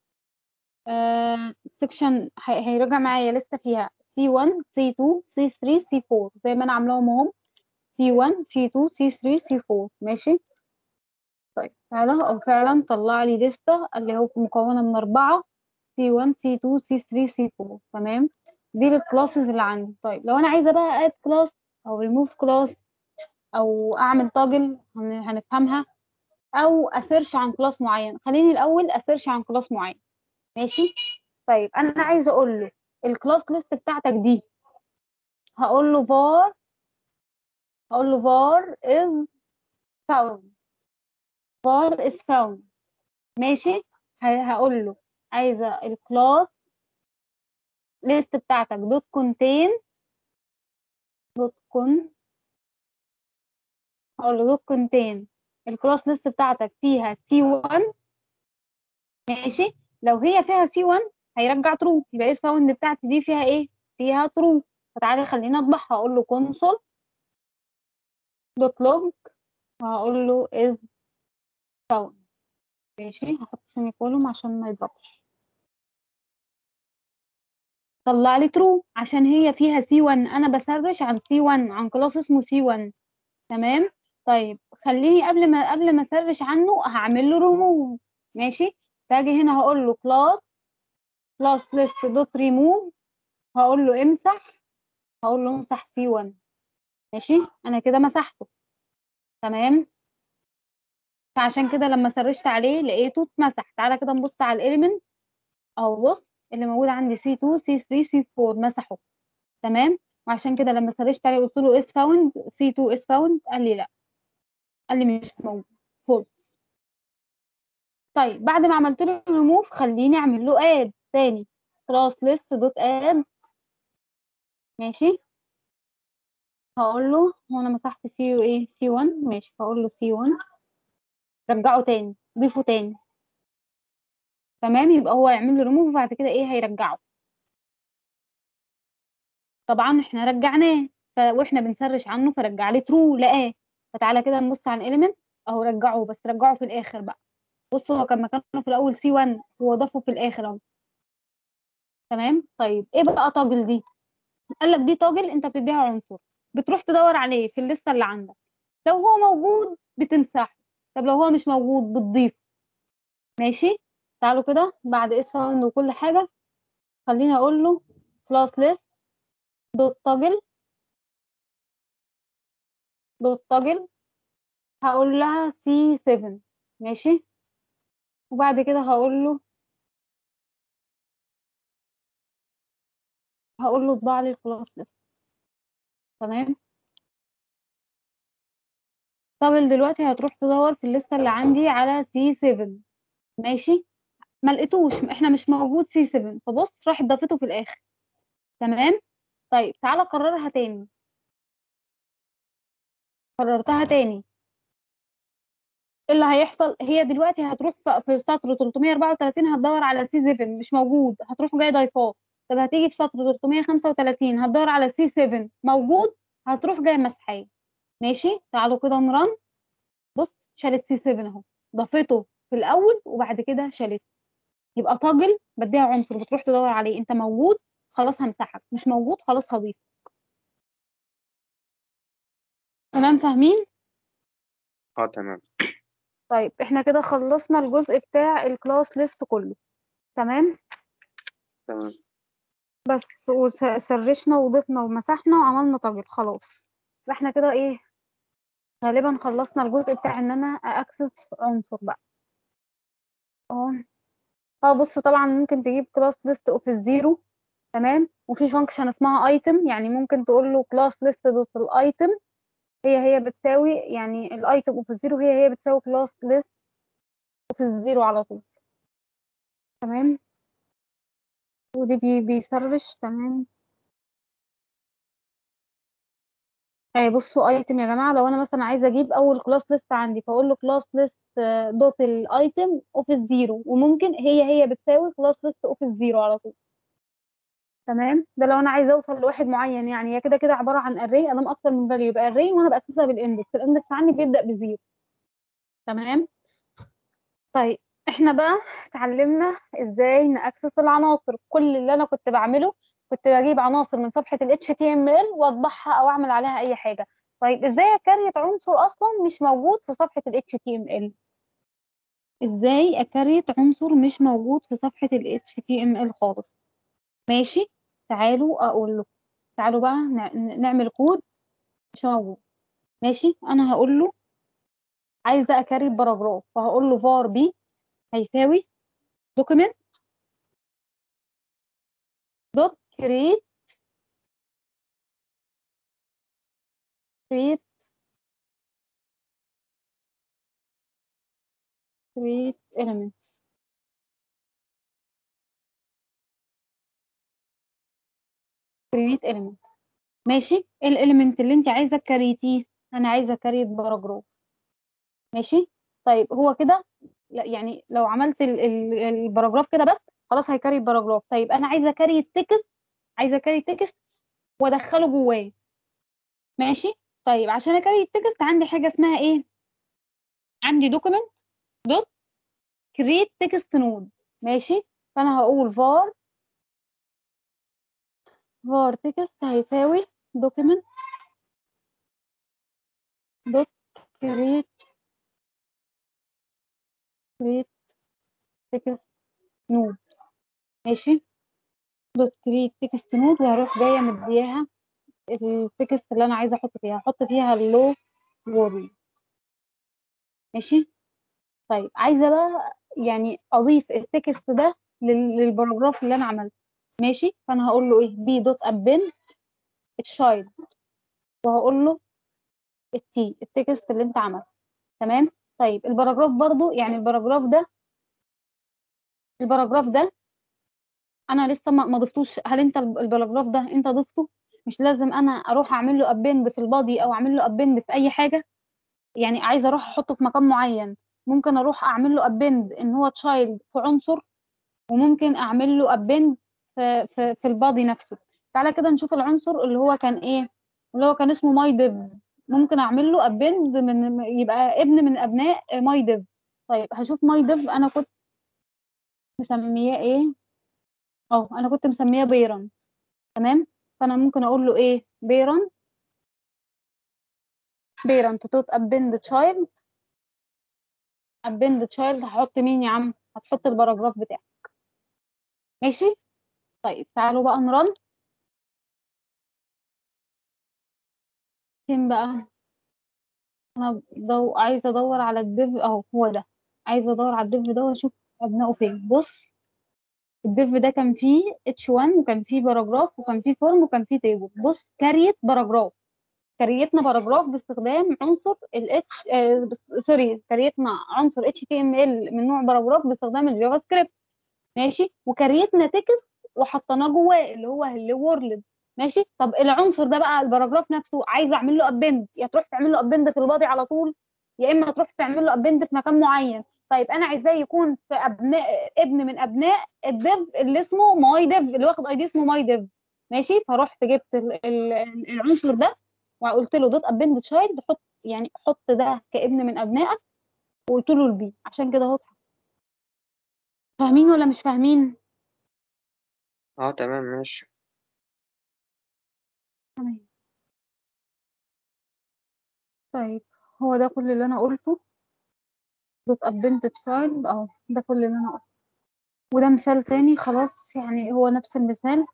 سكشن هيرجع معايا لستة فيها C1 C2 C3 C4 زي ما انا عاملاهم اهم C1 C2 C3 C4 ماشي طيب تعالى او فعلا طلع لي لستة اللي هو مكونة من أربعة C1 C2 C3 C4 تمام دي الكلاسز اللي عندي طيب لو انا عايزة بقى اد كلاس او ريموف كلاس او اعمل توجل هنفهمها او اسيرش عن كلاس معين خليني الاول اسيرش عن كلاس معين ماشي طيب انا عايزه اقول له الكلاس ليست بتاعتك دي هقول له var هقول له var is found var is found ماشي هقول له عايزه الكلاس ليست بتاعتك دوت contain دوت كون هقول له دوت contain الكلاس ليست بتاعتك فيها C1 ماشي لو هي فيها C1 هيرجع true يبقى is found بتاعتي دي فيها ايه فيها true فتعالى خلينا اطبعها هقول له console دوت log وهقول له is found ماشي هحط سيمي كولوم عشان ما يضربش طلع لي true عشان هي فيها C1 انا بسرش عن C1 عن كلاس اسمه C1 تمام طيب خليني قبل ما قبل ما اسرش عنه هعمل له ريموف ماشي فاجي هنا هقول له كلاس كلاس ليست دوت ريموف هقول له امسح هقول له امسح سي 1 ماشي انا كده مسحته تمام فعشان كده لما سرشت عليه لقيته اتمسح تعالى كده نبص على الاليمنت اهو بص اللي موجود عندي سي 2 سي 3 سي 4 مسحه تمام وعشان كده لما سرشت عليه قلت له اس فاوند سي 2 اس فاوند قال لي لا قال لي مش موجود فولس طيب بعد ما عملت له ريموف خليني اعمل له اد تاني كلاس ليست دوت اد ماشي هقول له هو انا مسحت سي ايه سي 1 ماشي هقول له سي 1 رجعه تاني ضيفه تاني تمام يبقى هو يعمل له ريموف بعد كده ايه هيرجعه طبعا احنا رجعناه ف... واحنا بنسرش عنه فرجع لي ترو لقاه فتعالى كده نبص على الاليمنت اهو رجعه بس رجعه في الاخر بقى بص هو كان مكانه في الاول سي 1 هو ضافه في الاخر اهو تمام طيب ايه بقى طاجل دي قال لك دي طاجل انت بتديها عنصر بتروح تدور عليه في الليسته اللي عندك لو هو موجود بتمسحه طب لو هو مش موجود بتضيفه ماشي تعالوا كده بعد اس فاوند وكل حاجه خليني اقول له كلاس ليست دوت تاجل دوت تاجل هقول لها سي 7 ماشي وبعد كده هقول له هقول له اطبع لي الكلاس ليست تمام تاجل دلوقتي هتروح تدور في الليسته اللي عندي على سي 7 ماشي ما لقيتوش احنا مش موجود سي 7 فبص راح ضافته في الاخر تمام طيب تعالى كررها تاني كررتها تاني ايه اللي هيحصل هي دلوقتي هتروح في في سطر 334 هتدور على سي 7 مش موجود هتروح جاي ضايفاه طب هتيجي في سطر 335 هتدور على سي 7 موجود هتروح جاي مسحاه ماشي تعالوا كده نرن بص شالت سي 7 اهو ضافته في الاول وبعد كده شالته يبقى طاجل بديها عنصر بتروح تدور عليه انت موجود خلاص همسحك مش موجود خلاص هضيف تمام فاهمين اه تمام طيب احنا كده خلصنا الجزء بتاع الكلاس ليست كله تمام تمام بس وسرشنا وضفنا ومسحنا وعملنا طاجل خلاص فاحنا كده ايه غالبا خلصنا الجزء بتاع ان انا اكسس عنصر بقى اه اه بص طبعا ممكن تجيب كلاس ليست اوف الزيرو تمام وفي فانكشن اسمها ايتم يعني ممكن تقول له كلاس ليست دوت الايتم هي هي بتساوي يعني الايتم اوف الزيرو هي هي بتساوي كلاس ليست اوف الزيرو على طول تمام ودي بي بيسرش تمام اي بصوا ايتم يا جماعه لو انا مثلا عايزه اجيب اول كلاس ليست عندي فاقول له كلاس ليست دوت الايتم اوف الزيرو وممكن هي هي بتساوي كلاس ليست اوف الزيرو على طول تمام ده لو انا عايزه اوصل لواحد معين يعني هي كده كده عباره عن اري ادام اكتر من فاليو يبقى اري وانا باسسها بالاندكس الاندكس عندي بيبدا بزيرو تمام طيب احنا بقى اتعلمنا ازاي ناكسس العناصر كل اللي انا كنت بعمله كنت بجيب عناصر من صفحه ال HTML واطبعها او اعمل عليها اي حاجه طيب ازاي اكريت عنصر اصلا مش موجود في صفحه ال HTML ازاي اكريت عنصر مش موجود في صفحه ال HTML خالص ماشي تعالوا اقول له تعالوا بقى نع- نعمل كود مش موجود ماشي انا هقول له عايزه اكريت باراجراف فهقول له var b هيساوي document دوت create create create elements create element ماشي ايه الاليمنت اللي انت عايزه تكريتيه انا عايزه كريت باراجراف ماشي طيب هو كده لا يعني لو عملت ال- ال- الباراجراف كده بس خلاص هيكريت باراجراف طيب انا عايزه كريت تكست عايزه كريت تكست وادخله جواه ماشي طيب عشان اكريت تكست عندي حاجه اسمها ايه عندي دوكيمنت دوت كريت تكست نود ماشي فانا هقول var var تكست هيساوي دوكيمنت دوت كريت كريت تكست نود ماشي دوت كريت تكست نود وهروح جايه مدياها التكست اللي انا عايزه احط فيها احط فيها اللو وورد ماشي طيب عايزه بقى يعني اضيف التكست ده لل- للباراجراف اللي انا عملته ماشي فانا هقول له ايه بي دوت ابند تشايلد وهقول له التي التكست اللي انت عملته تمام طيب الباراجراف برضو يعني الباراجراف ده الباراجراف ده انا لسه ما ما ضفتوش هل انت الب- الباراجراف ده انت ضفته مش لازم انا اروح اعمل له ابند في البادي او اعمل له ابند في اي حاجه يعني عايزه اروح احطه في مكان معين ممكن اروح اعمل له ابند ان هو تشايلد في عنصر وممكن اعمل له ابند في في, في البادي نفسه تعالى كده نشوف العنصر اللي هو كان ايه اللي هو كان اسمه ماي ديف ممكن اعمل له ابند من يبقى ابن من ابناء ماي ديف طيب هشوف ماي ديف انا كنت مسمياه ايه اه انا كنت مسمياه بيرنت تمام فانا ممكن اقول له ايه بيرنت بيرنت دوت ابند تشايلد ابند تشايلد هحط مين يا عم هتحط الباراجراف بتاعك ماشي طيب تعالوا بقى نرن فين بقى انا دو... عايزه ادور على الديف اهو هو ده عايزه ادور على الديف ده واشوف ابنائه فين بص الديف ده كان فيه H1 وكان فيه باراجراف وكان فيه فورم وكان فيه تيبل بص كاريت باراجراف كريتنا باراجراف باستخدام عنصر ال H آه بس- سوري كريتنا عنصر HTML من نوع باراجراف باستخدام الجافا سكريبت ماشي وكريتنا تكست وحطيناه جواه اللي هو هلو وورلد ماشي طب العنصر ده بقى الباراجراف نفسه عايزه اعمل له ابند يا تروح تعمل له ابند في البادي على طول يا اما تروح تعمل له ابند في مكان معين طيب انا عايزاه يكون في ابناء ابن من ابناء الديف اللي اسمه ماي ديف اللي واخد اي دي اسمه ماي ديف ماشي فرحت جبت ال- ال- العنصر ده وقلت له دوت ابند تشايلد حط يعني حط ده كابن من ابنائك وقلت له البي عشان كده اهو فاهمين ولا مش فاهمين اه تمام ماشي تمام طيب هو ده كل اللي انا قلته دوت ابنت تشايلد اهو ده كل اللي انا قلته وده مثال تاني خلاص يعني هو نفس المثال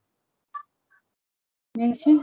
ماشي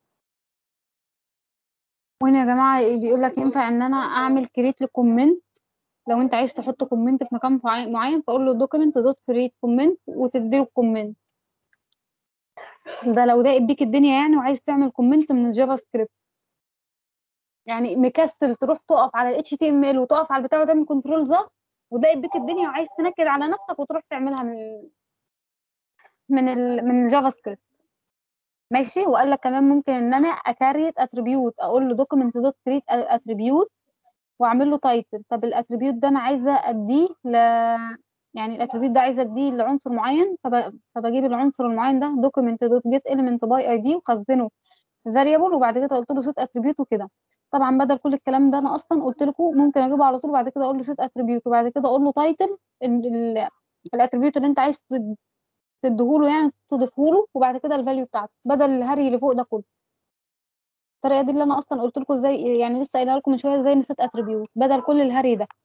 وهنا يا جماعة بيقول لك ينفع ان انا اعمل كريت لكومنت لو انت عايز تحط كومنت في مكان معين معين فاقول له دوكيمنت دوت كريت كومنت وتديله الكومنت ده لو ده بيك الدنيا يعني وعايز تعمل كومنت من الجافا سكريبت يعني مكسل تروح تقف على ال HTML وتقف على البتاع وتعمل كنترول ظهر وده بيك الدنيا وعايز تنكد على نفسك وتروح تعملها من من ال من الجافا سكريبت ماشي وقال لك كمان ممكن ان انا اكريت اتريبيوت اقول له دوكيمنت دوت كريت اتريبيوت واعمل له تايتل طب الاتريبيوت ده انا عايزه اديه ل يعني الاتريبيوت ده عايزه اديه لعنصر معين فب... فبجيب العنصر المعين ده دوكيمنت دوت جيت element باي اي دي وخزنه فاريبل وبعد كده قلت له سيت اتريبيوت وكده طبعا بدل كل الكلام ده انا اصلا قلت لكم ممكن اجيبه على طول وبعد كده اقول له سيت اتريبيوت وبعد كده اقول له تايتل الاتريبيوت اللي انت عايز تد- تديهوله يعني تضيفه له وبعد كده الفاليو بتاعته بدل الهري اللي فوق ده كله الطريقه دي اللي انا اصلا قلت لكم ازاي يعني لسه قايله لكم من شويه ازاي نسيت اتريبيوت بدل كل الهري ده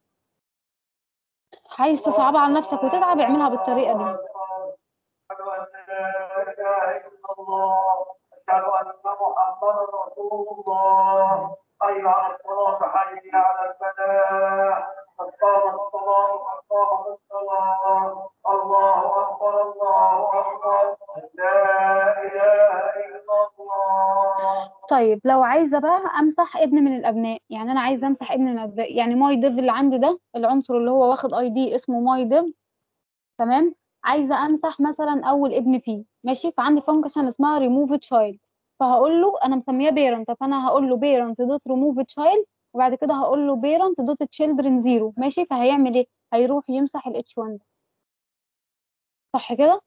عايز تصعبها على نفسك وتتعب اعملها بالطريقه دي أشهد أن لا إله إلا الله أشهد أن محمدا رسول الله حي على الصلاة حي على الفلاح قد قامت الصلاة قد قامت الصلاة الله أكبر الله أكبر لا إله إلا الله طيب لو عايزه بقى امسح ابن من الابناء يعني انا عايزه امسح ابن من الابناء يعني ماي ديف اللي عندي ده العنصر اللي هو واخد اي دي اسمه ماي ديف تمام عايزه امسح مثلا اول ابن فيه ماشي فعندي فانكشن اسمها ريموف تشايلد فهقول له انا مسميه بيرنت فانا هقول له بيرنت دوت ريموف تشايلد وبعد كده هقول له بيرنت دوت تشيلدرن زيرو ماشي فهيعمل ايه هيروح يمسح الاتش 1 ده صح كده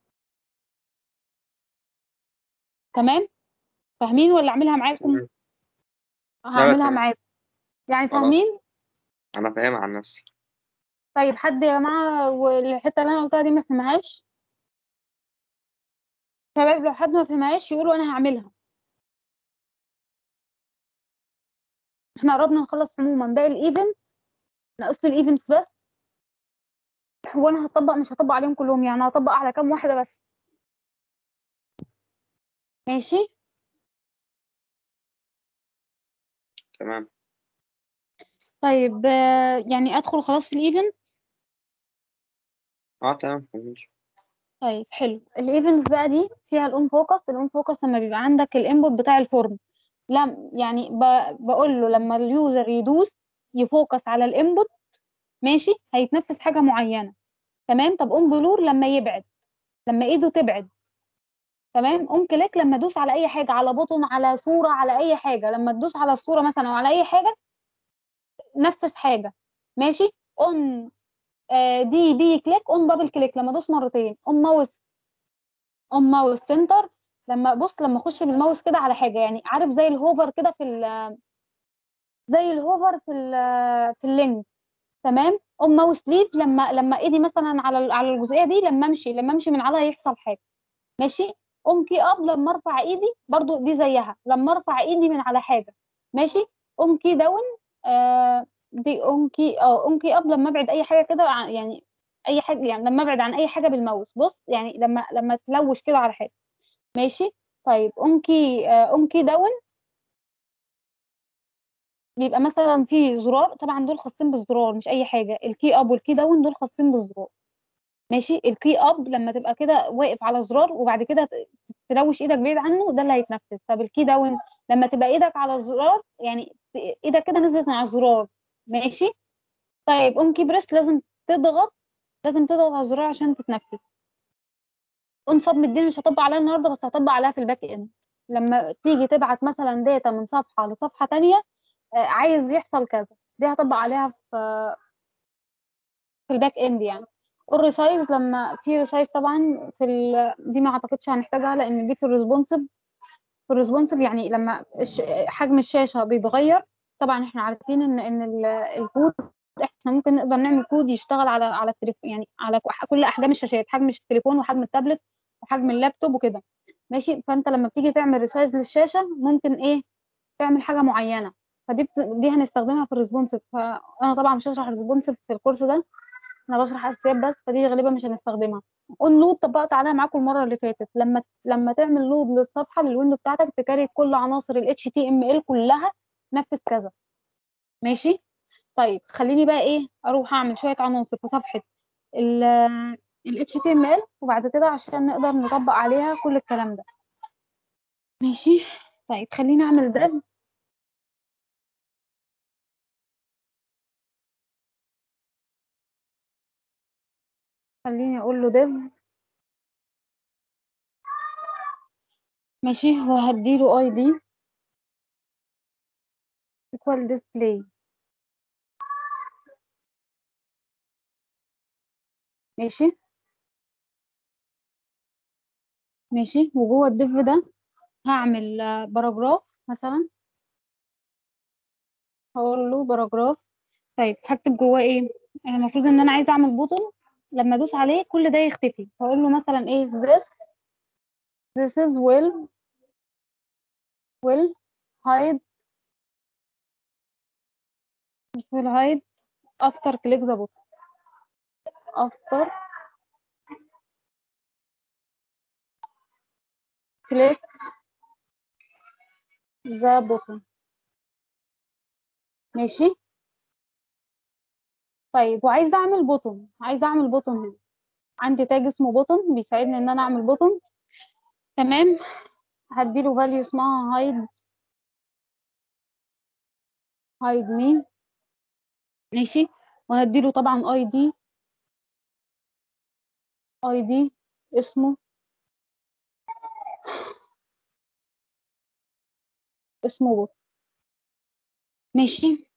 تمام فاهمين ولا اعملها معاكم تمام. هعملها تمام. معاكم يعني خلاص. فاهمين انا فاهم عن نفسي طيب حد يا جماعة والحتة اللي أنا قلتها دي ما فهمهاش شباب لو حد ما فهمهاش يقولوا أنا هعملها احنا قربنا نخلص عموما باقي الإيفنت ناقص لي الإيفنتس بس وأنا هطبق مش هطبق عليهم كلهم يعني هطبق على كام واحدة بس ماشي تمام طيب آه، يعني أدخل خلاص في الإيفنت اه تمام ماشي طيب حلو الايفنتس بقى دي فيها الاون فوكس الاون فوكس لما بيبقى عندك الانبوت بتاع الفورم لم يعني ب... بقول له لما اليوزر يدوس يفوكس على الانبوت ماشي هيتنفذ حاجه معينه تمام طب اون بلور لما يبعد لما ايده تبعد تمام اون كليك لما ادوس على اي حاجه على بوتون على صوره على اي حاجه لما تدوس على الصوره مثلا او على اي حاجه نفذ حاجه ماشي اون دي بي كليك اون دبل كليك لما ادوس مرتين اون ماوس اون ماوس سنتر لما بص لما اخش بالماوس كده على حاجه يعني عارف زي الهوفر كده في ال زي الهوفر في ال في اللينك تمام اون ماوس ليف لما لما ايدي مثلا على ال- على الجزئيه دي لما امشي لما امشي من عليها يحصل حاجه ماشي اون كي اب لما ارفع ايدي برضو دي زيها لما ارفع ايدي من على حاجه ماشي اون كي داون آه دي اون كي اه اون كي اب لما ابعد اي حاجه كده ع- يعني اي حاجه يعني لما ابعد عن اي حاجه بالماوس بص يعني لما لما تلوش كده على حاجه ماشي طيب اونكي آه، اونكي داون بيبقى مثلا في زرار طبعا دول خاصين بالزرار مش اي حاجه الكي اب والكي داون دول خاصين بالزرار ماشي الكي اب لما تبقى كده واقف على زرار وبعد كده ت- تلوش ايدك بعيد عنه ده اللي هيتنفذ طب الكي داون لما تبقى ايدك على الزرار يعني ت- ايدك كده نزلت مع الزرار ماشي طيب اون بريس لازم تضغط لازم تضغط على الزرار عشان تتنفذ اون سبميت دي مش هطبق عليها النهارده بس هطبق عليها في الباك اند لما تيجي تبعت مثلا داتا من صفحه لصفحه تانية آه، عايز يحصل كذا دي هطبق عليها في في الباك اند يعني والريسايز لما في ريسايز طبعا في ال... دي ما اعتقدش هنحتاجها لان دي في الريسبونسيف في الريسبونسيف يعني لما الش... حجم الشاشه بيتغير طبعا احنا عارفين ان ان ال- الكود احنا ممكن نقدر نعمل كود يشتغل على على التليفون يعني على ك- كل احجام الشاشات حجم التليفون وحجم التابلت وحجم اللابتوب وكده ماشي فانت لما بتيجي تعمل ريسايز للشاشه ممكن ايه تعمل حاجه معينه فدي بت... دي هنستخدمها في الريسبونسيف فانا طبعا مش هشرح الريسبونسيف في الكورس ده انا بشرح اساسيات بس فدي غالبا مش هنستخدمها واللود طبقت عليها معاكم المره اللي فاتت لما لما تعمل لود للصفحه للويندو بتاعتك تكري كل عناصر ال HTML كلها نفذ كذا ماشي طيب خليني بقى ايه اروح اعمل شويه عناصر في صفحه ال ال HTML وبعد كده عشان نقدر نطبق عليها كل الكلام ده ماشي طيب خليني اعمل ده خليني اقول له div ماشي وهديله اي دي equal display ماشي ماشي وجوه الديف ده هعمل آه، باراجراف مثلا هقول له باراجراف طيب هكتب جواه ايه انا المفروض ان انا عايزه اعمل بوتون لما ادوس عليه كل ده يختفي هقول له مثلا ايه this this is will will hide مش will hide after click the button after click the button ماشي طيب وعايزه اعمل بوتون عايزه اعمل بوتون هنا عندي تاج اسمه بوتون بيساعدني ان انا اعمل بوتون تمام هديله فاليو اسمها hide hide me ماشي وهديله طبعا اي دي اي دي اسمه اسمه بوت ماشي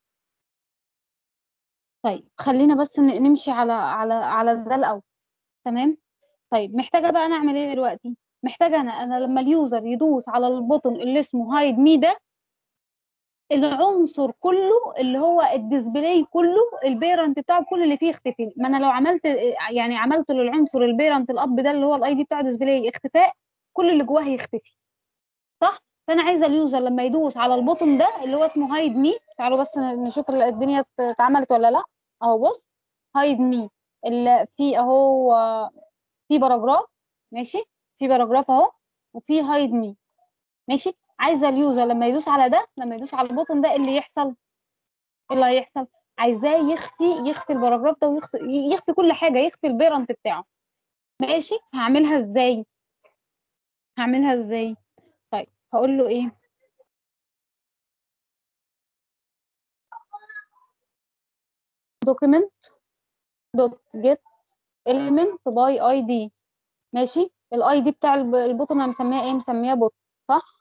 طيب خلينا بس ن- نمشي على على على ده الاول تمام طيب محتاجه بقى نعمل ايه دلوقتي محتاجه انا انا لما اليوزر يدوس على البوتون اللي اسمه هايد مي ده العنصر كله اللي هو الديسبلاي كله البيرنت بتاعه كل اللي فيه يختفي ما انا لو عملت يعني عملت للعنصر البيرنت الاب ده اللي هو الاي دي بتاع ديسبلاي اختفاء كل اللي جواه هيختفي صح فانا عايزه اليوزر لما يدوس على البوتون ده اللي هو اسمه هايد مي تعالوا بس نشوف الدنيا اتعملت ولا لا اهو بص هايد مي اللي في اهو آه، في باراجراف ماشي في باراجراف اهو وفي هايد مي ماشي عايزه اليوزر لما يدوس على ده لما يدوس على البوتون ده إيه اللي يحصل ايه اللي هيحصل عايزاه يخفي يخفي الباراجراف ده ويخفي يخفي كل حاجه يخفي البيرنت بتاعه ماشي هعملها ازاي هعملها ازاي طيب هقول له ايه document dot get element by id ماشي الاي دي بتاع الب- البوتون انا مسميها ايه مسميها بوت صح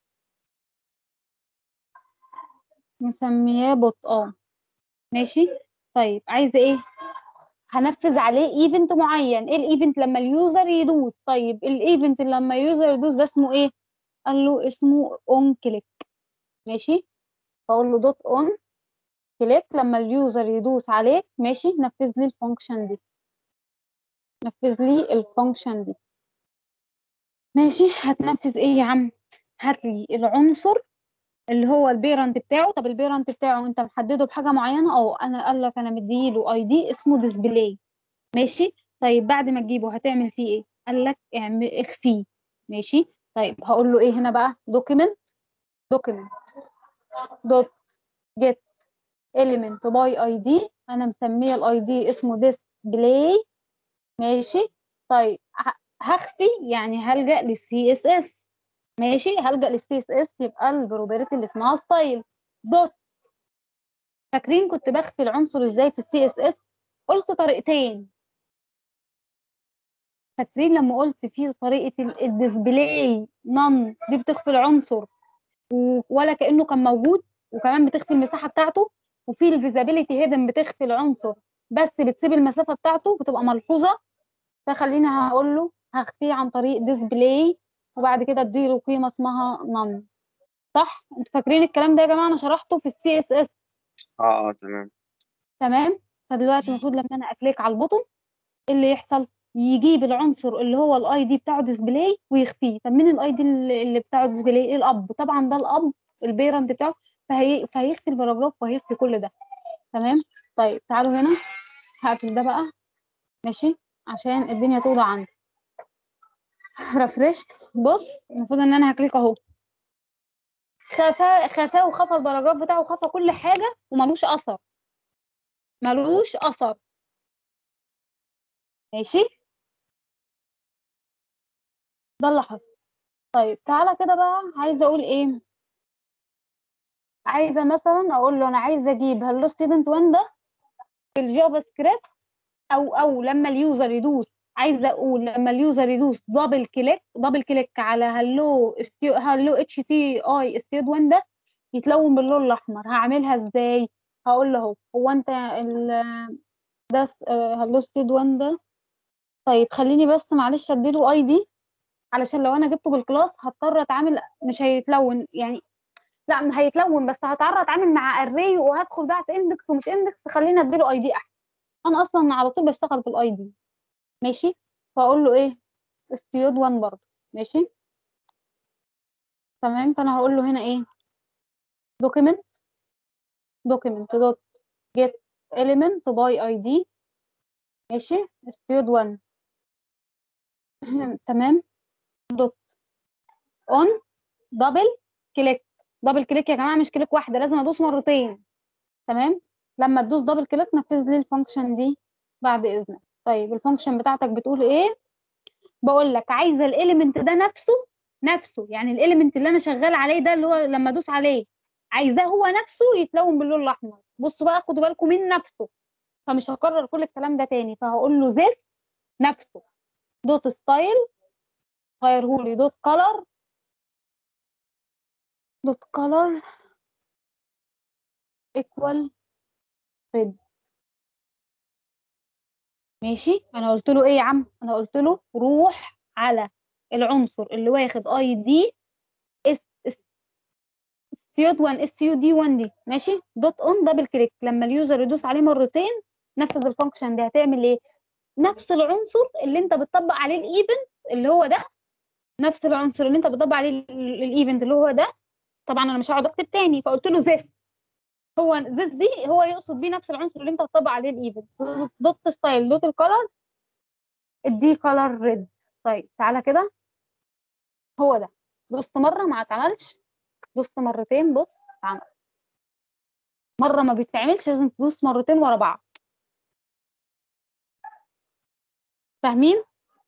مسمياه بوت اه ماشي طيب عايزه ايه هنفذ عليه ايفنت معين ايه الايفنت لما اليوزر يدوس طيب الايفنت لما اليوزر يدوس ده اسمه ايه قال له اسمه اون كليك ماشي فاقول له دوت اون كليك لما اليوزر يدوس عليه ماشي نفذ لي الفانكشن دي نفذ لي الفانكشن دي ماشي هتنفذ ايه يا عم هات لي العنصر اللي هو البيرنت بتاعه طب البيرنت بتاعه انت محدده بحاجه معينه او انا قال لك انا مديله اي دي اسمه ديسبلاي ماشي طيب بعد ما تجيبه هتعمل فيه ايه قال لك اعمل اخفيه ماشي طيب هقول له ايه هنا بقى document document dot get element by id انا مسميه الاي دي اسمه display ماشي طيب ه- هخفي يعني هلجأ للسي اس اس ماشي هلجأ للسي اس اس يبقى البروبرتي اللي اسمها ستايل دوت فاكرين كنت بخفي العنصر ازاي في السي اس اس قلت طريقتين فاكرين لما قلت في طريقة الديسبلاي نون دي بتخفي العنصر و- ولا كأنه كان موجود وكمان بتخفي المساحة بتاعته وفي الفيزابيليتي هيدن بتخفي العنصر بس بتسيب المسافة بتاعته بتبقى ملحوظة فخليني هقول له هخفيه عن طريق ديسبلاي وبعد كده اديله قيمة اسمها نون صح انتوا فاكرين الكلام ده يا جماعة انا شرحته في السي اس اس اه اه تمام تمام فدلوقتي المفروض لما انا اكليك على البوتن إيه اللي يحصل يجيب العنصر اللي هو الاي دي بتاعه ديسبلاي ويخفيه طب مين الاي دي اللي اللي بتاعه ديسبلاي الاب طبعا ده الاب البيرنت بتاعه فهي فهيخفي الباراجراف وهيخفي كل ده تمام طيب تعالوا هنا هقفل ده بقى ماشي عشان الدنيا توضع عندي رفرشت بص المفروض ان انا هكليك اهو خفا خفا وخفى الباراجراف بتاعه وخفى كل حاجه وملوش اثر ملوش اثر ماشي ده اللي حصل طيب تعالى كده بقى عايزه اقول ايه عايزه مثلا اقول له انا عايزه اجيب هلو ستودنت 1 ده في الجافا سكريبت او او لما اليوزر يدوس عايزه اقول لما اليوزر يدوس دبل كليك دبل كليك على هلو استيو هلو اتش تي اي استيود 1 ده يتلون باللون الاحمر هعملها ازاي هقول له اهو هو انت ال ده هلو ستيود 1 ده طيب خليني بس معلش اديله اي دي علشان لو انا جبته بالكلاس هضطر اتعامل مش هيتلون يعني لا ما هيتلون بس هضطر اتعامل مع اري وهدخل بقى في اندكس ومش اندكس خليني اديله اي دي احسن انا اصلا على طول بشتغل بالاي دي ماشي فاقول له ايه استيود 1 برضه ماشي تمام فانا هقول له هنا ايه document document dot get element by id ماشي استيود 1 تمام دوت اون دبل كليك دبل كليك يا جماعه مش كليك واحده لازم ادوس مرتين تمام لما تدوس دبل كليك نفذ لي الفانكشن دي بعد اذنك طيب الفانكشن بتاعتك بتقول ايه بقول لك عايزه الاليمنت ده نفسه نفسه يعني الاليمنت اللي انا شغال عليه ده اللي هو لما ادوس عليه عايزاه هو نفسه يتلون باللون الاحمر بصوا بقى خدوا بالكم من نفسه فمش هكرر كل الكلام ده تاني فهقول له this نفسه دوت ستايل غيرهولي دوت كلر دوت كلر equal red ماشي انا قلت له ايه يا عم انا قلت له روح على العنصر اللي واخد اي دي اس استيود 1 اس يو دي 1 دي ماشي دوت اون دبل كليك لما اليوزر يدوس عليه مرتين نفذ الفانكشن دي هتعمل ايه نفس العنصر اللي انت بتطبق عليه الايفنت اللي هو ده نفس العنصر اللي انت بتطبق عليه الايفنت اللي هو ده طبعا انا مش هقعد اكتب تاني فقلت له this هو this دي هو يقصد بيه نفس العنصر اللي انت بتطبق عليه الايفنت دوت ستايل دوت الكلر اديه كلر ريد طيب تعالى كده هو ده دوست مره ما اتعملش دوست مرتين بص اتعمل مره ما بيتعملش لازم تدوس مرتين ورا بعض فاهمين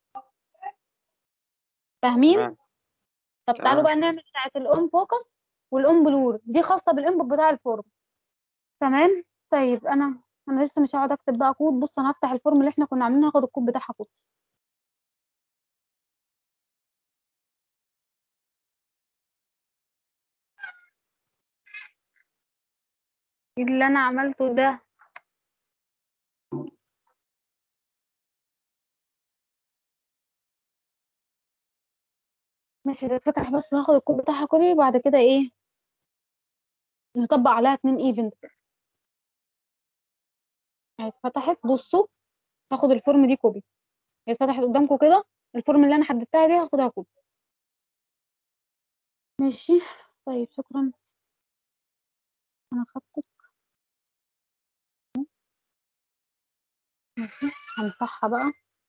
فاهمين تمام طب تعالوا تمام. بقى نعمل بتاعه الاون فوكس والاون بلور دي خاصه بالانبوت بتاع الفورم تمام طيب انا انا لسه مش هقعد اكتب بقى كود بص انا هفتح الفورم اللي احنا كنا عاملينه هاخد الكود بتاعها كود إيه اللي انا عملته ده ماشي تتفتح بس وهاخد الكود بتاعها كوبي وبعد كده ايه نطبق عليها اتنين ايفنت اتفتحت بصوا هاخد الفورم دي كوبي هي اتفتحت قدامكم كده الفورم اللي انا حددتها دي هاخدها كوبي ماشي طيب شكرا انا خدتك ماشي همسحها بقى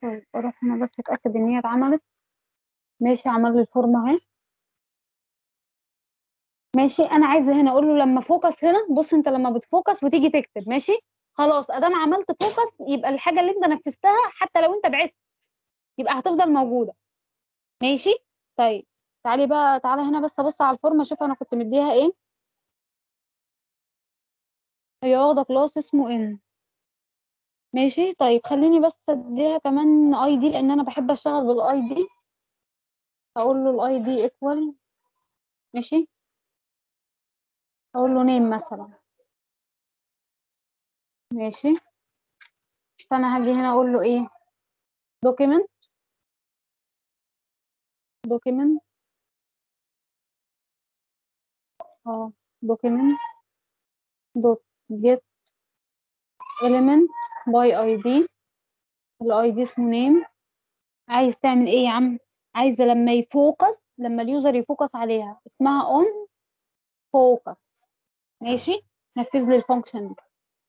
طيب اروح هنا بس اتاكد ان هي اتعملت ماشي عمل لي الفورمه اهي ماشي انا عايزه هنا اقول له لما فوكس هنا بص انت لما بتفوكس وتيجي تكتب ماشي خلاص ادام عملت فوكس يبقى الحاجه اللي انت نفذتها حتى لو انت بعدت يبقى هتفضل موجوده ماشي طيب تعالي بقى تعالى هنا بس ابص على الفورمه اشوف انا كنت مديها ايه هي واخده كلاس اسمه ان ماشي طيب خليني بس اديها كمان اي دي لان انا بحب اشتغل بالاي دي هقول له الاي دي ايكوال ماشي اقول له نيم مثلا ماشي فانا هاجي هنا اقول له ايه document document اه document dot get element by id الاي دي اسمه name عايز تعمل ايه يا عم عايزه لما يفوكس لما اليوزر يفوكس عليها اسمها on focus ماشي نفذ لي الفانكشن دي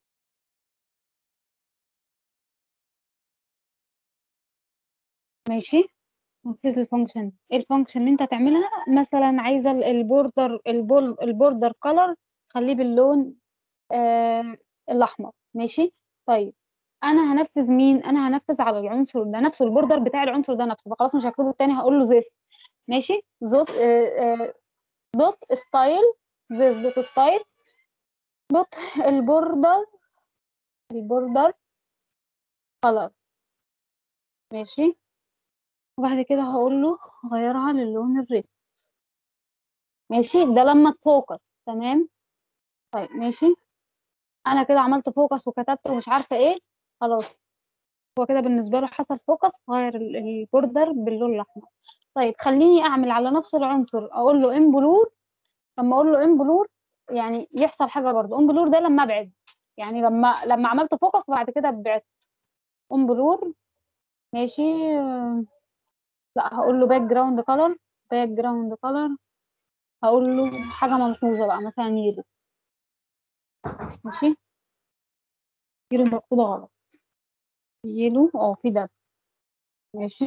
ماشي نفذ لي الفانكشن دي ايه الفانكشن اللي انت هتعملها مثلا عايزه ال- البوردر البول البوردر كلر خليه باللون آه الاحمر ماشي طيب انا هنفذ مين انا هنفذ على العنصر ده نفسه البوردر بتاع العنصر ده نفسه فخلاص مش هكتبه التاني هقول له this ماشي زوت دوت ستايل this دوت ستايل دوت البوردر البوردر color ماشي وبعد كده هقول له غيرها للون الريد ماشي ده لما تفوكس تمام طيب ماشي انا كده عملت فوكس وكتبت ومش عارفه ايه خلاص هو كده بالنسبه له حصل فوكس غير ال- البوردر باللون الاحمر طيب خليني اعمل على نفس العنصر اقول له ان بلور لما اقول له ان بلور يعني يحصل حاجه برضه ان بلور ده لما ابعد يعني لما لما عملت فوكس وبعد كده بعدت ان بلور ماشي آه، لا هقول له باك جراوند كلر باك جراوند كلر هقول له حاجه ملحوظه بقى مثلا يلو ماشي يلو مكتوبه غلط يلو اه في ده ماشي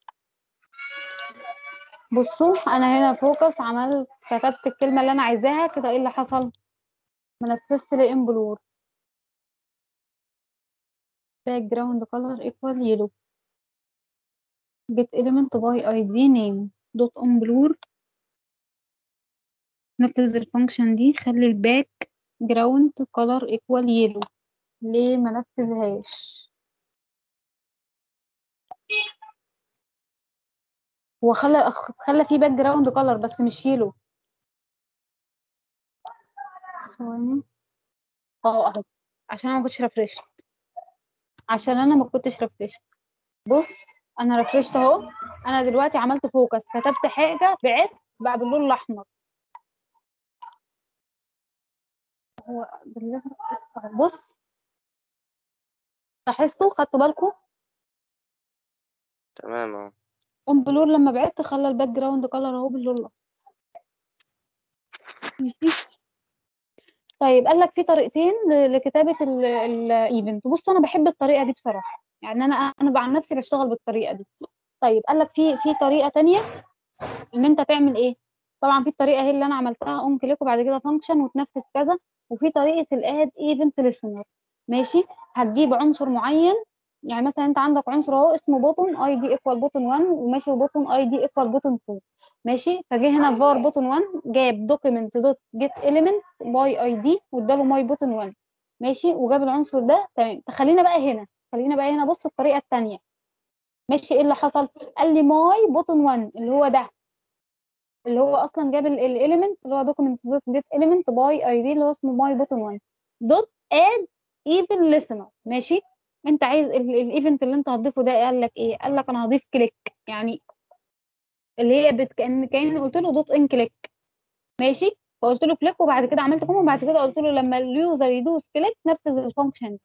بصوا انا هنا فوكس عملت كتبت الكلمه اللي انا عايزاها كده ايه اللي حصل منفذت لي ان بلور باك جراوند كلر ايكوال يلو get element by id name دوت on blur نفذ الفانكشن دي خلي الباك جراوند كلر ايكوال يلو ليه ما نفذهاش هو خلى خلى فيه باك جراوند كلر بس مش يلو ثواني اه اهو عشان انا ما كنتش ريفرشت عشان انا ما كنتش ريفرشت بص انا ريفرشت اهو انا دلوقتي عملت فوكس كتبت حاجه بعت بقى باللون الاحمر هو بالازرق أهو. بص لاحظتوا خدتوا بالكم تمام اه ام بلور لما بعدت خلى الباك جراوند كلر اهو باللون الاصفر ماشي طيب قال لك في طريقتين ل- لكتابه الايفنت بص انا بحب الطريقه دي بصراحه يعني انا انا عن نفسي بشتغل بالطريقه دي طيب قال لك في في طريقه تانية ان انت تعمل ايه طبعا في الطريقه هي اللي انا عملتها اون كليك وبعد كده فانكشن وتنفذ كذا وفي طريقه الاد ايفنت listener ماشي هتجيب عنصر معين يعني مثلا انت عندك عنصر اهو اسمه بوتون اي دي ايكوال بوتون 1 وماشي بوتون اي دي ايكوال بوتون 2 ماشي فجه هنا فار بوتون 1 جاب دوكيمنت دوت جيت اليمنت باي اي دي واداله ماي بوتون 1 ماشي وجاب العنصر ده تمام خلينا بقى هنا خلينا بقى هنا بص الطريقه الثانيه ماشي ايه اللي حصل قال لي ماي بوتون 1 اللي هو ده اللي هو اصلا جاب الاليمنت اللي هو دوكيمنت دوت جيت اليمنت باي اي دي اللي هو اسمه ماي بوتون 1 دوت اد ايفن listener ماشي انت عايز الايفنت اللي انت هتضيفه ده قال لك ايه قال لك انا هضيف كليك يعني اللي هي بت... كان كان قلت له دوت ان كليك ماشي فقلت له كليك وبعد كده عملت كوم وبعد كده قلت له لما اليوزر يدوس كليك نفذ الفانكشن دي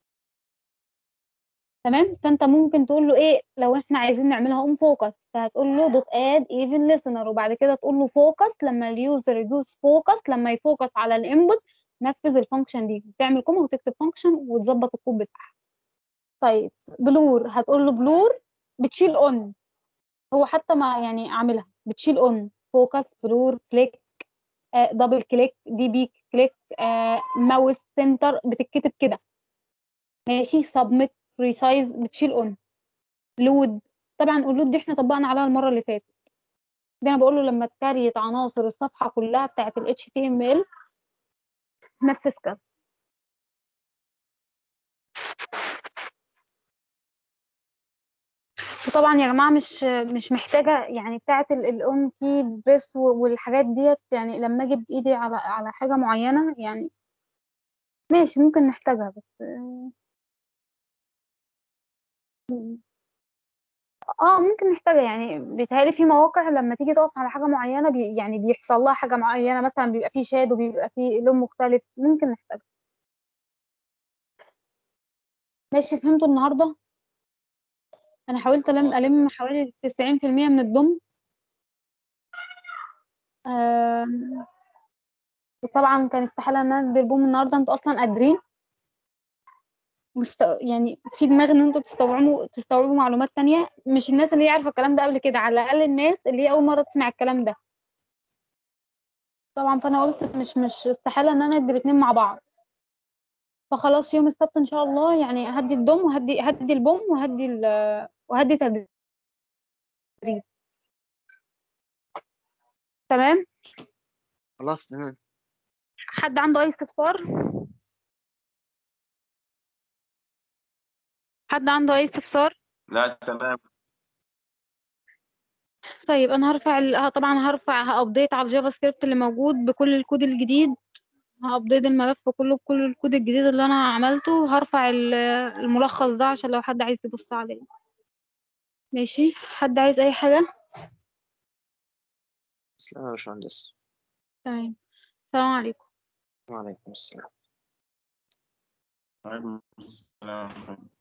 تمام فانت ممكن تقول له ايه لو احنا عايزين نعملها اون فوكس فهتقول له دوت اد ايفن listener وبعد كده تقول له فوكس لما اليوزر يدوس فوكس لما يفوكس على الانبوت نفذ الفانكشن دي تعمل كوما وتكتب فانكشن وتظبط الكود بتاعها طيب بلور هتقول له بلور بتشيل اون هو حتى ما يعني اعملها بتشيل اون فوكس بلور كليك آه دبل كليك دي بي كليك آه ماوس سنتر بتتكتب كده ماشي سبميت ريسايز بتشيل اون لود طبعا اللود دي احنا طبقنا عليها المره اللي فاتت ده انا بقول له لما تكريت عناصر الصفحه كلها بتاعه ال HTML نفذ كذا وطبعا يا جماعه مش مش محتاجه يعني بتاعه الاون كي بريس والحاجات ديت يعني لما اجي بايدي على على حاجه معينه يعني ماشي ممكن نحتاجها بس اه ممكن نحتاجها يعني بيتهيألي في مواقع لما تيجي تقف على حاجه معينه بي يعني بيحصل لها حاجه معينه مثلا بيبقى فيه شادو بيبقى فيه لون مختلف ممكن نحتاجها ماشي فهمتوا النهارده انا حاولت الم الم حوالي 90% من الضم آم، وطبعا كان استحالة ان انا ادي البوم النهارده انتوا اصلا قادرين مست... يعني في دماغ ان انتوا تستوعبوا تستوعبوا معلومات تانية مش الناس اللي هي عارفة الكلام ده قبل كده على الاقل الناس اللي هي اول مرة تسمع الكلام ده طبعا فانا قلت مش مش استحالة ان انا ادي الاتنين مع بعض فخلاص يوم السبت ان شاء الله يعني هدي الضم وهدي هدي البوم وهدي ال... وهدي تدريب تمام خلاص تمام حد عنده اي استفسار حد عنده اي استفسار لا تمام طيب انا هرفع ال... ه- طبعا هرفع هابديت على الجافا سكريبت اللي موجود بكل الكود الجديد هابديت الملف كله بكل الكود الجديد اللي انا عملته هرفع ال- الملخص ده عشان لو حد عايز يبص عليه ماشي حد عايز اي حاجة تسلم يا باشمهندس تمام السلام عليكم وعليكم السلام وعليكم السلام